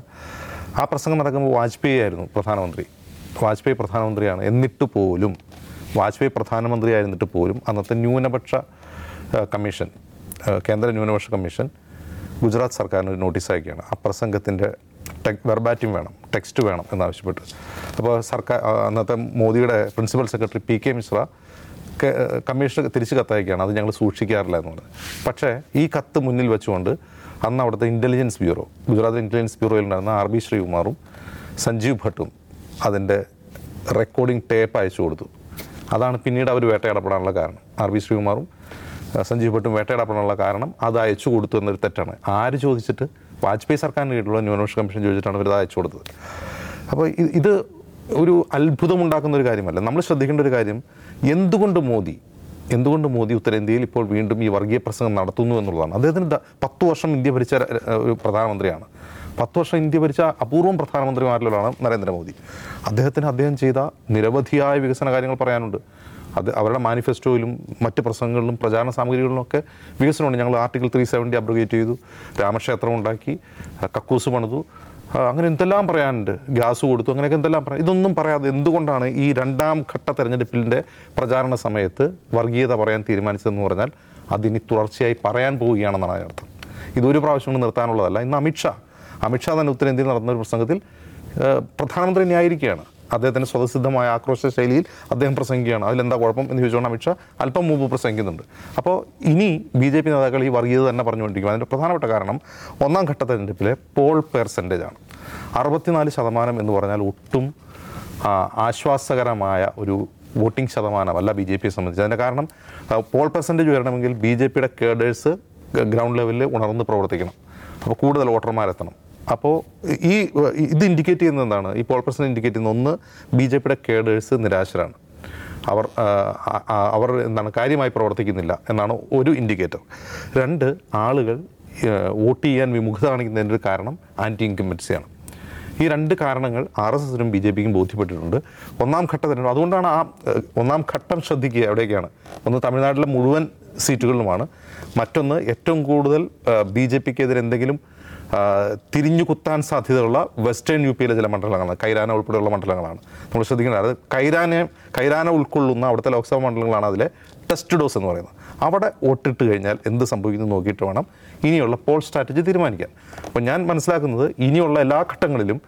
ആ പ്രസംഗം നടക്കുമ്പോൾ വാജ്പേയി ആയിരുന്നു പ്രധാനമന്ത്രി വാജ്പേയി പ്രധാനമന്ത്രിയാണ് എന്നിട്ട് പോലും വാജ്പേയി പ്രധാനമന്ത്രിയായിരുന്നിട്ട് പോലും അന്നത്തെ ന്യൂനപക്ഷ ആ, കമ്മീഷൻ ആ, കേന്ദ്ര ന്യൂനപക്ഷ കമ്മീഷൻ ഗുജറാത്ത് സർക്കാരിന് ഒരു നോട്ടീസ് അയക്കുകയാണ് ആ പ്രസംഗത്തിൻ്റെ ടെക് വെർബാറ്റിം വേണം ടെക്സ്റ്റ് വേണം എന്നാവശ്യപ്പെട്ട് അപ്പോൾ സർക്കാർ ആ, അന്നത്തെ മോദിയുടെ principal secretary P K Mishra കെ- കമ്മീഷണർ തിരിച്ച് കത്തയക്കുകയാണ് അത് ഞങ്ങൾ സൂക്ഷിക്കാറില്ല എന്ന് പറഞ്ഞത് പക്ഷേ ഈ കത്ത് മുന്നിൽ വെച്ചുകൊണ്ട് അന്ന് അവിടുത്തെ ഇൻ്റലിജൻസ് ബ്യൂറോ ഗുജറാത്ത് ഇൻ്റലിജൻസ് ബ്യൂറോയിൽ നടന്ന ആർ ബി ശ്രീകുമാറും സഞ്ജീവ് ഭട്ടും അതിൻ്റെ റെക്കോർഡിംഗ് ടേപ്പ് അയച്ചു കൊടുത്തു അതാണ് പിന്നീട് അവർ വേട്ടയാടപ്പെടാനുള്ള കാരണം ആർ ബി ശ്രീകുമാറും ആ, സഞ്ജീവ് ഭട്ടും വേട്ടയാടപ്പെടാനുള്ള കാരണം അത് അയച്ചു കൊടുത്തു എന്നൊരു തെറ്റാണ് ആര് ചോദിച്ചിട്ട് വാജ്പേയി സർക്കാരിന് കീഴിലുള്ള ന്യൂനപക്ഷ കമ്മീഷൻ ചോദിച്ചിട്ടാണ് ഇവർ ഇത് അയച്ചു കൊടുത്തത് അപ്പോൾ ഇ- ഇത് ഒരു അത്ഭുതമുണ്ടാക്കുന്ന ഒരു കാര്യമല്ല നമ്മൾ ശ്രദ്ധിക്കേണ്ട ഒരു കാര്യം എന്തുകൊണ്ട് മോദി എന്തുകൊണ്ട് മോദി ഉത്തരേന്ത്യയിൽ ഇപ്പോൾ വീണ്ടും ഈ വർഗീയ പ്രസംഗം നടത്തുന്നു എന്നുള്ളതാണ് അദ്ദേഹത്തിന് ദ- പത്ത് വർഷം ഇന്ത്യ ഭരിച്ച ര- ര- ഒരു പ്രധാനമന്ത്രിയാണ് പത്ത് വർഷം ഇന്ത്യ ഭരിച്ച അപൂർവം പ്രധാനമന്ത്രിമാരിലൊരാളാണ് നരേന്ദ്രമോദി അദ്ദേഹത്തിന് അദ്ദേഹം ചെയ്ത നിരവധിയായ വികസന കാര്യങ്ങൾ പറയാനുണ്ട് അത് അവരുടെ മാനിഫെസ്റ്റോയിലും മറ്റ് പ്രസംഗങ്ങളിലും പ്രചാരണ സാമഗ്രികളിലും ഒക്കെ വികസനമുണ്ട് ഞങ്ങൾ ആർട്ടിക്കിൾ ത്രീ സെവൻറ്റി അബ്രിഗേറ്റ് ചെയ്തു രാമക്ഷേത്രം ഉണ്ടാക്കി ആ, കക്കൂസ് പണിതു ആ, അങ്ങനെ എന്തെല്ലാം പറയാനുണ്ട് ഗ്യാസ് കൊടുത്തു അങ്ങനെയൊക്കെ എന്തെല്ലാം പറയാം ഇതൊന്നും പറയാതെ എന്തുകൊണ്ടാണ് ഈ രണ്ടാം ഘട്ട തെരഞ്ഞെടുപ്പിൻ്റെ പ്രചാരണ സമയത്ത് വർഗീയത പറയാൻ തീരുമാനിച്ചതെന്ന് പറഞ്ഞാൽ അതിനി തുടർച്ചയായി പറയാൻ പോവുകയാണെന്നാണ് അതിൻ്റെ അർത്ഥം ഇതൊരു പ്രാവശ്യം കൊണ്ട് നിർത്താനുള്ളതല്ല ഇന്ന് അമിത്ഷാ അമിത്ഷാ തന്നെ ഉത്തരേന്ത്യയിൽ നടന്ന ഒരു പ്രസംഗത്തിൽ ആ, പ്രധാനമന്ത്രി ന്യായീകരിക്കുകയാണ് അദ്ദേഹത്തിൻ്റെ സ്വതസിദ്ധമായ ആക്രോശ ശൈലിയിൽ അദ്ദേഹം പ്രസംഗിക്കുകയാണ് അതിലെന്താ കുഴപ്പം എന്ന് ചോദിച്ചുകൊണ്ട് അമിത്ഷാ അല്പം മുമ്പ് പ്രസംഗിക്കുന്നുണ്ട് അപ്പോൾ ഇനി ബി ജെ പി നേതാക്കൾ ഈ വർഗീയത തന്നെ പറഞ്ഞുകൊണ്ടിരിക്കും അതിൻ്റെ പ്രധാനപ്പെട്ട കാരണം ഒന്നാം ഘട്ട തെരഞ്ഞെടുപ്പിലെ പോൾ പെർസെൻറ്റേജ് ആണ് അറുപത്തിനാല് ശതമാനം എന്ന് പറഞ്ഞാൽ ഒട്ടും ആ, ആശ്വാസകരമായ ഒരു വോട്ടിംഗ് ശതമാനമല്ല ബി ജെ പിയെ സംബന്ധിച്ച് അതിൻ്റെ കാരണം ആ, പോൾ പെർസെൻറ്റേജ് വരണമെങ്കിൽ ബി ജെ പിയുടെ കേഡേഴ്സ് ഗ്രൗണ്ട് ലെവലിൽ ഉണർന്ന് പ്രവർത്തിക്കണം അപ്പോൾ കൂടുതൽ വോട്ടർമാരെത്തണം അപ്പോൾ ഈ ഇത് ഇൻഡിക്കേറ്റ് ചെയ്യുന്നത് എന്താണ് ഈ പോൾ പെർസെൻറ്റ് ഇൻഡിക്കേറ്റ് ചെയ്യുന്ന ഒന്ന് ബി ജെ പിയുടെ കേഡേഴ്സ് നിരാശരാണ് അവർ ആ, ആ, അവർ എന്താണ് കാര്യമായി പ്രവർത്തിക്കുന്നില്ല എന്നാണ് ഒരു ഇൻഡിക്കേറ്റർ രണ്ട് ആളുകൾ ആ, വോട്ട് ചെയ്യാൻ വിമുഖത കാണിക്കുന്നതിൻ്റെ ഒരു കാരണം ആൻറ്റി ഇൻകമ്പൻസിയാണ് ഈ രണ്ട് കാരണങ്ങൾ ആർ എസ് എസിനും ബി ജെ പിക്കും ബോധ്യപ്പെട്ടിട്ടുണ്ട് ഒന്നാം ഘട്ട തെരഞ്ഞെടുപ്പ് അതുകൊണ്ടാണ് ആ ഏഹ്, ഒന്നാം ഘട്ടം ശ്രദ്ധിക്കുക എവിടെയൊക്കെയാണ് ഒന്ന് തമിഴ്നാട്ടിലെ മുഴുവൻ സീറ്റുകളിലുമാണ് മറ്റൊന്ന് ഏറ്റവും കൂടുതൽ ബി ജെ പിക്കെതിരെ എന്തെങ്കിലും ആ, തിരിഞ്ഞു കുത്താൻ സാധ്യതയുള്ള വെസ്റ്റേൺ യു പിയിലെ ചില മണ്ഡലങ്ങളാണ് കൈരാന ഉൾപ്പെടെയുള്ള മണ്ഡലങ്ങളാണ് നമ്മൾ ശ്രദ്ധിക്കേണ്ടത് അത് കൈരാനെ കൈരാന ഉൾക്കൊള്ളുന്ന അവിടുത്തെ ലോക്സഭാ മണ്ഡലങ്ങളാണ് അതിലെ ടെസ്റ്റ് ഡോസ് എന്ന് പറയുന്നത് അവിടെ വോട്ടിട്ട് കഴിഞ്ഞാൽ എന്ത് സംഭവിക്കുന്നു നോക്കിയിട്ട് വേണം ഇനിയുള്ള പോൾ സ്ട്രാറ്റജി തീരുമാനിക്കാൻ അപ്പോൾ ഞാൻ മനസ്സിലാക്കുന്നത് ഇനിയുള്ള എല്ലാ ഘട്ടങ്ങളിലും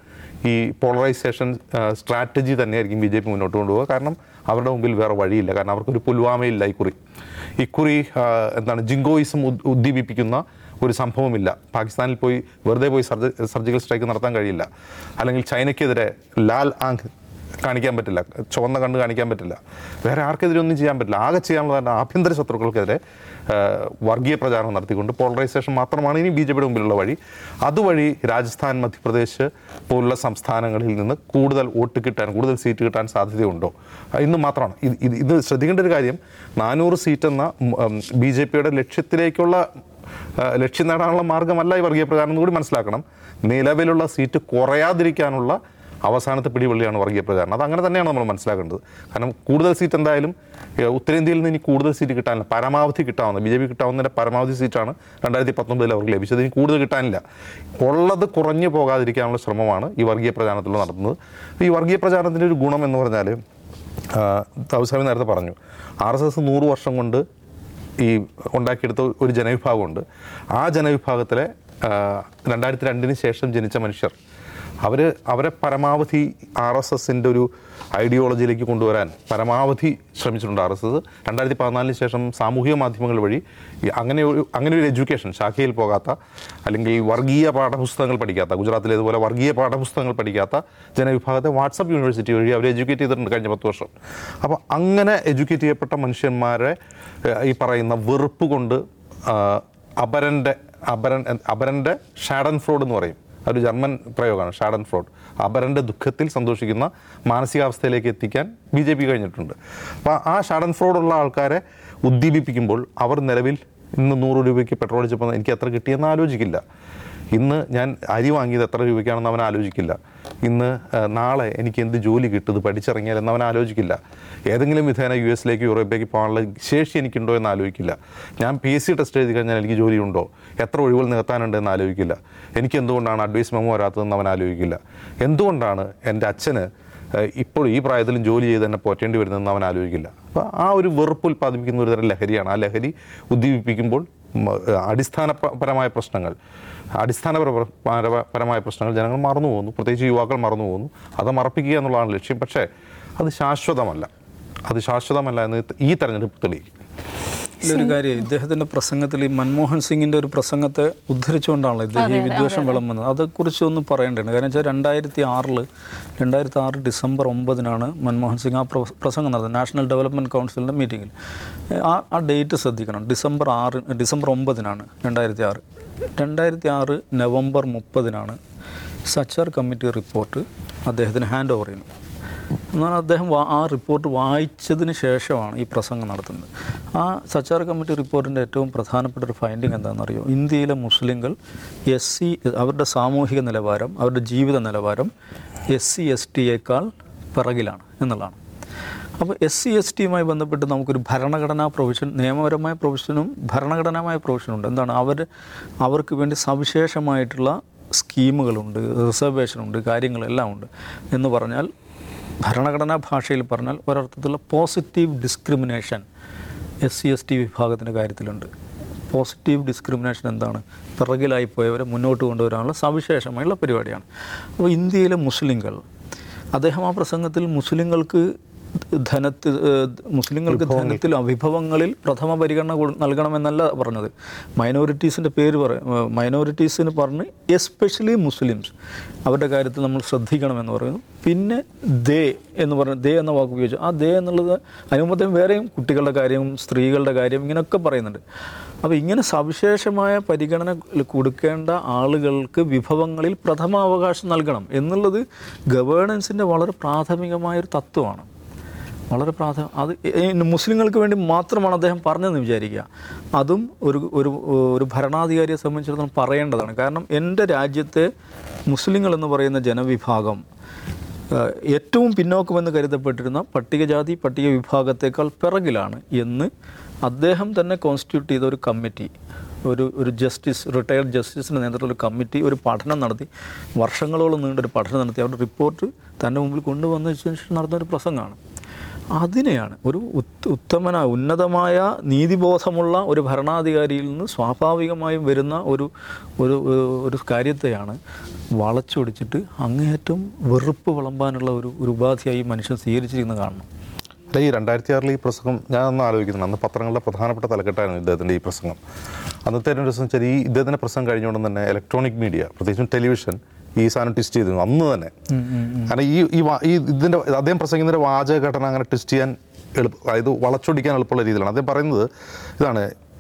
ഈ പോളറൈസേഷൻ സ്ട്രാറ്റജി തന്നെയായിരിക്കും ബി ജെ പി മുന്നോട്ട് കൊണ്ടുപോകുക കാരണം അവരുടെ മുമ്പിൽ വേറെ വഴിയില്ല കാരണം അവർക്കൊരു പുൽവാമയില്ല ഇക്കുറി ഇക്കുറി ആ, എന്താണ് ജിങ്കോയിസം ഉദ്- ഉദ്ദീപിപ്പിക്കുന്ന ഒരു സംഭവമില്ല പാകിസ്ഥാനിൽ പോയി വെറുതെ പോയി സർജ സർജിക്കൽ സ്ട്രൈക്ക് നടത്താൻ കഴിയില്ല അല്ലെങ്കിൽ ചൈനയ്ക്കെതിരെ ലാൽ ആങ്ക് കാണിക്കാൻ പറ്റില്ല ചുവന്ന കണ്ണ് കാണിക്കാൻ പറ്റില്ല വേറെ ആർക്കെതിരെ ഒന്നും ചെയ്യാൻ പറ്റില്ല ആകെ ചെയ്യാനുള്ളത് തന്നെ ആഭ്യന്തര ശത്രുക്കൾക്കെതിരെ ആ, വർഗീയ പ്രചാരണം നടത്തിക്കൊണ്ട് പോളറൈസേഷൻ മാത്രമാണ് ഇനി ബി ജെ പിയുടെ മുമ്പിലുള്ള വഴി അതുവഴി രാജസ്ഥാൻ മധ്യപ്രദേശ് പോലുള്ള സംസ്ഥാനങ്ങളിൽ നിന്ന് കൂടുതൽ വോട്ട് കിട്ടാൻ കൂടുതൽ സീറ്റ് കിട്ടാൻ സാധ്യതയുണ്ടോ ആ, ഇന്ന് മാത്രമാണ് ഇത് ഇത് ഇത് ശ്രദ്ധിക്കേണ്ട ഒരു കാര്യം നാനൂറ് സീറ്റ് എന്ന ബി ജെ പിയുടെ ലക്ഷ്യത്തിലേക്കുള്ള ആ, ലക്ഷ്യം നേടാനുള്ള മാർഗമല്ല ഈ വർഗീയ പ്രചാരണം എന്ന് കൂടി മനസ്സിലാക്കണം നിലവിലുള്ള സീറ്റ് കുറയാതിരിക്കാനുള്ള അവസാനത്തെ പിടിവള്ളിയാണ് വർഗീയ പ്രചാരണം അത് അങ്ങനെ തന്നെയാണ് നമ്മൾ മനസ്സിലാക്കേണ്ടത് കാരണം കൂടുതൽ സീറ്റ് എന്തായാലും ഏഹ്, ഉത്തരേന്ത്യയിൽ നിന്ന് ഇനി കൂടുതൽ സീറ്റ് കിട്ടാനില്ല പരമാവധി കിട്ടാവുന്ന ബി ജെ പി കിട്ടാവുന്നതിൻ്റെ പരമാവധി സീറ്റാണ് രണ്ടായിരത്തി പത്തൊമ്പതിൽ അവർക്ക് ലഭിച്ചത് ഇനി കൂടുതൽ കിട്ടാനില്ല ഉള്ളത് കുറഞ്ഞു പോകാതിരിക്കാനുള്ള ശ്രമമാണ് ഈ വർഗീയ പ്രചാരണത്തിൽ നടത്തുന്നത് ഈ വർഗീയ പ്രചാരണത്തിൻ്റെ ഒരു ഗുണം എന്ന് പറഞ്ഞാൽ തൗസാമി നേരത്തെ പറഞ്ഞു ആർ എസ് എസ് നൂറ് വർഷം കൊണ്ട് ഈ ഉണ്ടാക്കിയെടുത്ത ഒരു ജനവിഭാഗമുണ്ട് ആ ജനവിഭാഗത്തിലെ ആ, രണ്ടായിരത്തി രണ്ടിന് ശേഷം ജനിച്ച മനുഷ്യർ അവർ അവരെ പരമാവധി ആർ എസ് എസിൻ്റെ ഒരു ഐഡിയോളജിയിലേക്ക് കൊണ്ടുവരാൻ പരമാവധി ശ്രമിച്ചിട്ടുണ്ട് ആർ എസ് എസ് രണ്ടായിരത്തി പതിനാലിന് ശേഷം സാമൂഹിക മാധ്യമങ്ങൾ വഴി ഈ അങ്ങനെ ഒരു അങ്ങനെ ഒരു എഡ്യൂക്കേഷൻ ശാഖയിൽ പോകാത്ത അല്ലെങ്കിൽ വർഗീയ പാഠപുസ്തകങ്ങൾ പഠിക്കാത്ത ഗുജറാത്തിലേതുപോലെ വർഗീയ പാഠപുസ്തകങ്ങൾ പഠിക്കാത്ത ജനവിഭാഗത്തെ വാട്സപ്പ് യൂണിവേഴ്സിറ്റി വഴി അവർ എഡ്യൂക്കേറ്റ് ചെയ്തിട്ടുണ്ട് കഴിഞ്ഞ പത്ത് വർഷം അപ്പോൾ അങ്ങനെ എഡ്യൂക്കേറ്റ് ചെയ്യപ്പെട്ട മനുഷ്യന്മാരെ ഏഹ്, ഈ പറയുന്ന വെറുപ്പ് കൊണ്ട് ആ, അപരൻ്റെ അപരൻ അപരൻ്റെ ഷാഡൻ ഫ്രോഡ് എന്ന് പറയും ഒരു ജർമ്മൻ പ്രയോഗമാണ് ഷാഡൻ ഫ്രോഡ് അപരൻ്റെ ദുഃഖത്തിൽ സന്തോഷിക്കുന്ന മാനസികാവസ്ഥയിലേക്ക് എത്തിക്കാൻ ബി ജെ പി കഴിഞ്ഞിട്ടുണ്ട് അപ്പോൾ ആ ഷാഡൻ ഫ്രോഡുള്ള ആൾക്കാരെ ഉദ്ദീപിപ്പിക്കുമ്പോൾ അവർ നിലവിൽ ഇന്ന് നൂറ് രൂപയ്ക്ക് പെട്രോൾ അടിച്ചപ്പോൾ എനിക്ക് എത്ര കിട്ടിയെന്ന് ആലോചിക്കില്ല ഇന്ന് ഞാൻ അരി വാങ്ങിയത് എത്ര രൂപയ്ക്കാണെന്ന് അവൻ ആലോചിക്കില്ല ഇന്ന് ആ, നാളെ എനിക്ക് എന്ത് ജോലി കിട്ടും പഠിച്ചിറങ്ങിയാൽ എന്ന് അവൻ ആലോചിക്കില്ല ഏതെങ്കിലും വിധേന യു എസിലേക്ക് യൂറോപ്പിലേക്ക് പോകാനുള്ള ശേഷി എനിക്കുണ്ടോ എന്ന് ആലോചിക്കില്ല ഞാൻ പി എസ് സി ടെസ്റ്റ് എഴുതി കഴിഞ്ഞാൽ എനിക്ക് ജോലിയുണ്ടോ എത്ര ഒഴിവുകൾ നികത്താനുണ്ട് എന്ന് ആലോചിക്കില്ല എനിക്ക് എന്തുകൊണ്ടാണ് അഡ്വൈസ് മെമ്മോ വരാത്തതെന്ന് അവൻ ആലോചിക്കില്ല എന്തുകൊണ്ടാണ് എൻ്റെ അച്ഛന് ഏഹ്, ഇപ്പോൾ ഈ പ്രായത്തിലും ജോലി ചെയ്ത് തന്നെ പോറ്റേണ്ടി വരുന്നതെന്ന് അവൻ ആലോചിക്കില്ല അപ്പോൾ ആ ഒരു വെറുപ്പ് ഉൽപ്പാദിപ്പിക്കുന്ന ഒരു തരം ലഹരിയാണ് ആ ലഹരി ഉദ്ദീപിപ്പിക്കുമ്പോൾ മ- അടിസ്ഥാനപരമായ പ്രശ്നങ്ങൾ അടിസ്ഥാനപരമായ പ്രശ്നങ്ങൾ ജനങ്ങൾ മറന്നു പോകുന്നു പ്രത്യേകിച്ച് യുവാക്കൾ മറന്നു പോകുന്നു അത് മറപ്പിക്കുക എന്നുള്ളതാണ് ലക്ഷ്യം പക്ഷേ അത് ശാശ്വതമല്ല അത് ശാശ്വതമല്ല എന്ന് ഈ തെരഞ്ഞെടുപ്പ് തെളിയിക്കും ഇതിലൊരു കാര്യം ഇദ്ദേഹത്തിന്റെ പ്രസംഗത്തിൽ ഈ മൻമോഹൻ സിംഗിന്റെ ഒരു പ്രസംഗത്തെ ഉദ്ധരിച്ചുകൊണ്ടാണല്ലോ ഇദ്ദേഹം ഈ വിദ്വേഷം വിളമ്പുന്നത് അതേക്കുറിച്ച് ഒന്ന് പറയേണ്ടതാണ് കാരണം വെച്ചാൽ രണ്ടായിരത്തി ആറിൽ രണ്ടായിരത്തി ആറ് ഡിസംബർ ഒമ്പതിനാണ് മൻമോഹൻ സിംഗ് ആ പ്ര- പ്രസംഗം നടന്നത് നാഷണൽ ഡെവലപ്മെന്റ് കൗൺസിലിന്റെ മീറ്റിംഗിൽ ആ ആ ഡേറ്റ് ശ്രദ്ധിക്കണം ഡിസംബർ ആറ് ഡിസംബർ ഒമ്പതിനാണ് രണ്ടായിരത്തി ആറ് രണ്ടായിരത്തി ആറ് നവംബർ മുപ്പതിനാണ് സച്ചാർ കമ്മിറ്റി റിപ്പോർട്ട് അദ്ദേഹത്തിന് ഹാൻഡ് ഓവർ ചെയ്യുന്നത് എന്നാൽ അദ്ദേഹം വാ- ആ റിപ്പോർട്ട് വായിച്ചതിന് ശേഷമാണ് ഈ പ്രസംഗം നടത്തുന്നത് ആ സച്ചാർ കമ്മിറ്റി റിപ്പോർട്ടിൻ്റെ ഏറ്റവും പ്രധാനപ്പെട്ട ഒരു ഫൈൻഡിങ് എന്താണെന്നറിയോ ഇന്ത്യയിലെ മുസ്ലിങ്ങൾ എസ് സി അവരുടെ സാമൂഹിക നിലവാരം അവരുടെ ജീവിത നിലവാരം എസ് സി എസ് ടിയേക്കാൾ പിറകിലാണ് എന്നുള്ളതാണ് അപ്പോൾ എസ് സി എസ് ടിയുമായി ബന്ധപ്പെട്ട് നമുക്കൊരു ഭരണഘടനാ പ്രൊവിഷൻ നിയമപരമായ പ്രൊവിഷനും ഭരണഘടനാമായ പ്രൊവിഷനും ഉണ്ട് എന്താണ് അവർ അവർക്ക് വേണ്ടി സവിശേഷമായിട്ടുള്ള സ്കീമുകളുണ്ട് റിസർവേഷനുണ്ട് കാര്യങ്ങളെല്ലാം ഉണ്ട് എന്ന് പറഞ്ഞാൽ ഭരണഘടനാ ഭാഷയിൽ പറഞ്ഞാൽ ഒരർത്ഥത്തിലുള്ള positive discrimination S C S T വിഭാഗത്തിൻ്റെ കാര്യത്തിലുണ്ട് പോസിറ്റീവ് ഡിസ്ക്രിമിനേഷൻ എന്താണ് പിറകിലായി പോയവരെ മുന്നോട്ട് കൊണ്ടുവരാനുള്ള സവിശേഷമായുള്ള പരിപാടിയാണ് അപ്പോൾ ഇന്ത്യയിലെ മുസ്ലിങ്ങൾ അദ്ദേഹം ആ പ്രസംഗത്തിൽ മുസ്ലിങ്ങൾക്ക് ധനത്തിൽ ഏഹ്, മുസ്ലിങ്ങൾക്ക് ധനത്തിൽ വിഭവങ്ങളിൽ പ്രഥമ പരിഗണന കൊടു- നൽകണമെന്നല്ല പറഞ്ഞത് മൈനോറിറ്റീസിൻ്റെ പേര് പറ മൈനോറിറ്റീസിന് പറഞ്ഞ് എസ്പെഷ്യലി മുസ്ലിംസ് അവരുടെ കാര്യത്തിൽ നമ്മൾ ശ്രദ്ധിക്കണമെന്ന് പറയുന്നു പിന്നെ ദേ എന്ന് പറഞ്ഞ ദേ എന്ന വാക്ക് ഉപയോഗിച്ചു ആ ദേ എന്നുള്ളത് അനുമതം വേറെയും കുട്ടികളുടെ കാര്യം സ്ത്രീകളുടെ കാര്യം ഇങ്ങനെയൊക്കെ പറയുന്നുണ്ട് അപ്പോൾ ഇങ്ങനെ സവിശേഷമായ പരിഗണന കൊടുക്കേണ്ട ആളുകൾക്ക് വിഭവങ്ങളിൽ പ്രഥമ അവകാശം നൽകണം എന്നുള്ളത് ഗവേണൻസിൻ്റെ വളരെ പ്രാഥമികമായൊരു തത്വമാണ് വളരെ പ്രാഥ അത് ഈ മുസ്ലിങ്ങൾക്ക് വേണ്ടി മാത്രമാണ് അദ്ദേഹം പറഞ്ഞതെന്ന് വിചാരിക്കുക അതും ഒരു ഒരു ഒരു ഭരണാധികാരിയെ സംബന്ധിച്ചിടത്തോളം പറയേണ്ടതാണ് കാരണം എൻ്റെ രാജ്യത്തെ മുസ്ലിങ്ങൾ എന്ന് പറയുന്ന ജനവിഭാഗം ഏഹ്, ഏറ്റവും പിന്നോക്കമെന്ന് കരുതപ്പെട്ടിരുന്ന പട്ടികജാതി പട്ടിക വിഭാഗത്തേക്കാൾ പിറകിലാണ് എന്ന് അദ്ദേഹം തന്നെ കോൺസ്റ്റിറ്റ്യൂട്ട് ചെയ്ത ഒരു കമ്മിറ്റി ഒരു ഒരു ജസ്റ്റിസ് റിട്ടയർഡ് ജസ്റ്റിസിൻ്റെ നേതൃത്വത്തിൽ ഒരു കമ്മിറ്റി ഒരു പഠനം നടത്തി വർഷങ്ങളോളം നീണ്ടൊരു പഠനം നടത്തി അവരുടെ റിപ്പോർട്ട് തൻ്റെ മുമ്പിൽ കൊണ്ടുവന്ന ശേഷം നടന്ന ഒരു പ്രസംഗമാണ് അതിനെയാണ് ഒരു ഉത്ത- ഉത്തമന ഉന്നതമായ നീതിബോധമുള്ള ഒരു ഭരണാധികാരിയിൽ നിന്ന് സ്വാഭാവികമായും വരുന്ന ഒരു ഒരു ഒരു കാര്യത്തെയാണ് വളച്ചൊടിച്ചിട്ട് അങ്ങേയറ്റം വെറുപ്പ് വിളമ്പാനുള്ള ഒരു ഒരു ഉപാധിയായി മനുഷ്യൻ സ്വീകരിച്ചിരിക്കുന്നത് കാണണം അല്ല ഈ രണ്ടായിരത്തി ആറിൽ ഈ പ്രസംഗം ഞാൻ ഒന്ന് ആലോചിക്കുന്നുണ്ട് അന്ന് പത്രങ്ങളുടെ പ്രധാനപ്പെട്ട തലക്കെട്ടായിരുന്നു ഇദ്ദേഹത്തിൻ്റെ ഈ പ്രസംഗം അന്നത്തെ ഒരു ദിവസം വെച്ചാൽ ഈ ഇദ്ദേഹത്തിൻ്റെ പ്രസംഗം കഴിഞ്ഞുകൊണ്ട് തന്നെ ഇലക്ട്രോണിക് മീഡിയ പ്രത്യേകിച്ചും ടെലിവിഷൻ ഈ സാധനം ട്വിസ്റ്റ് ചെയ്തിരുന്നു അന്ന് തന്നെ കാരണം ഈ ഈ വാ- ഈ ഇതിൻ്റെ അദ്ദേഹം പ്രസംഗിക്കുന്നതിൻ്റെ വാചക ഘടന അങ്ങനെ ട്വിസ്റ്റ് ചെയ്യാൻ എളുപ്പം അതായത് വളച്ചൊടിക്കാൻ എളുപ്പമുള്ള രീതിയിലാണ് അദ്ദേഹം പറയുന്നത് ഇതാണ്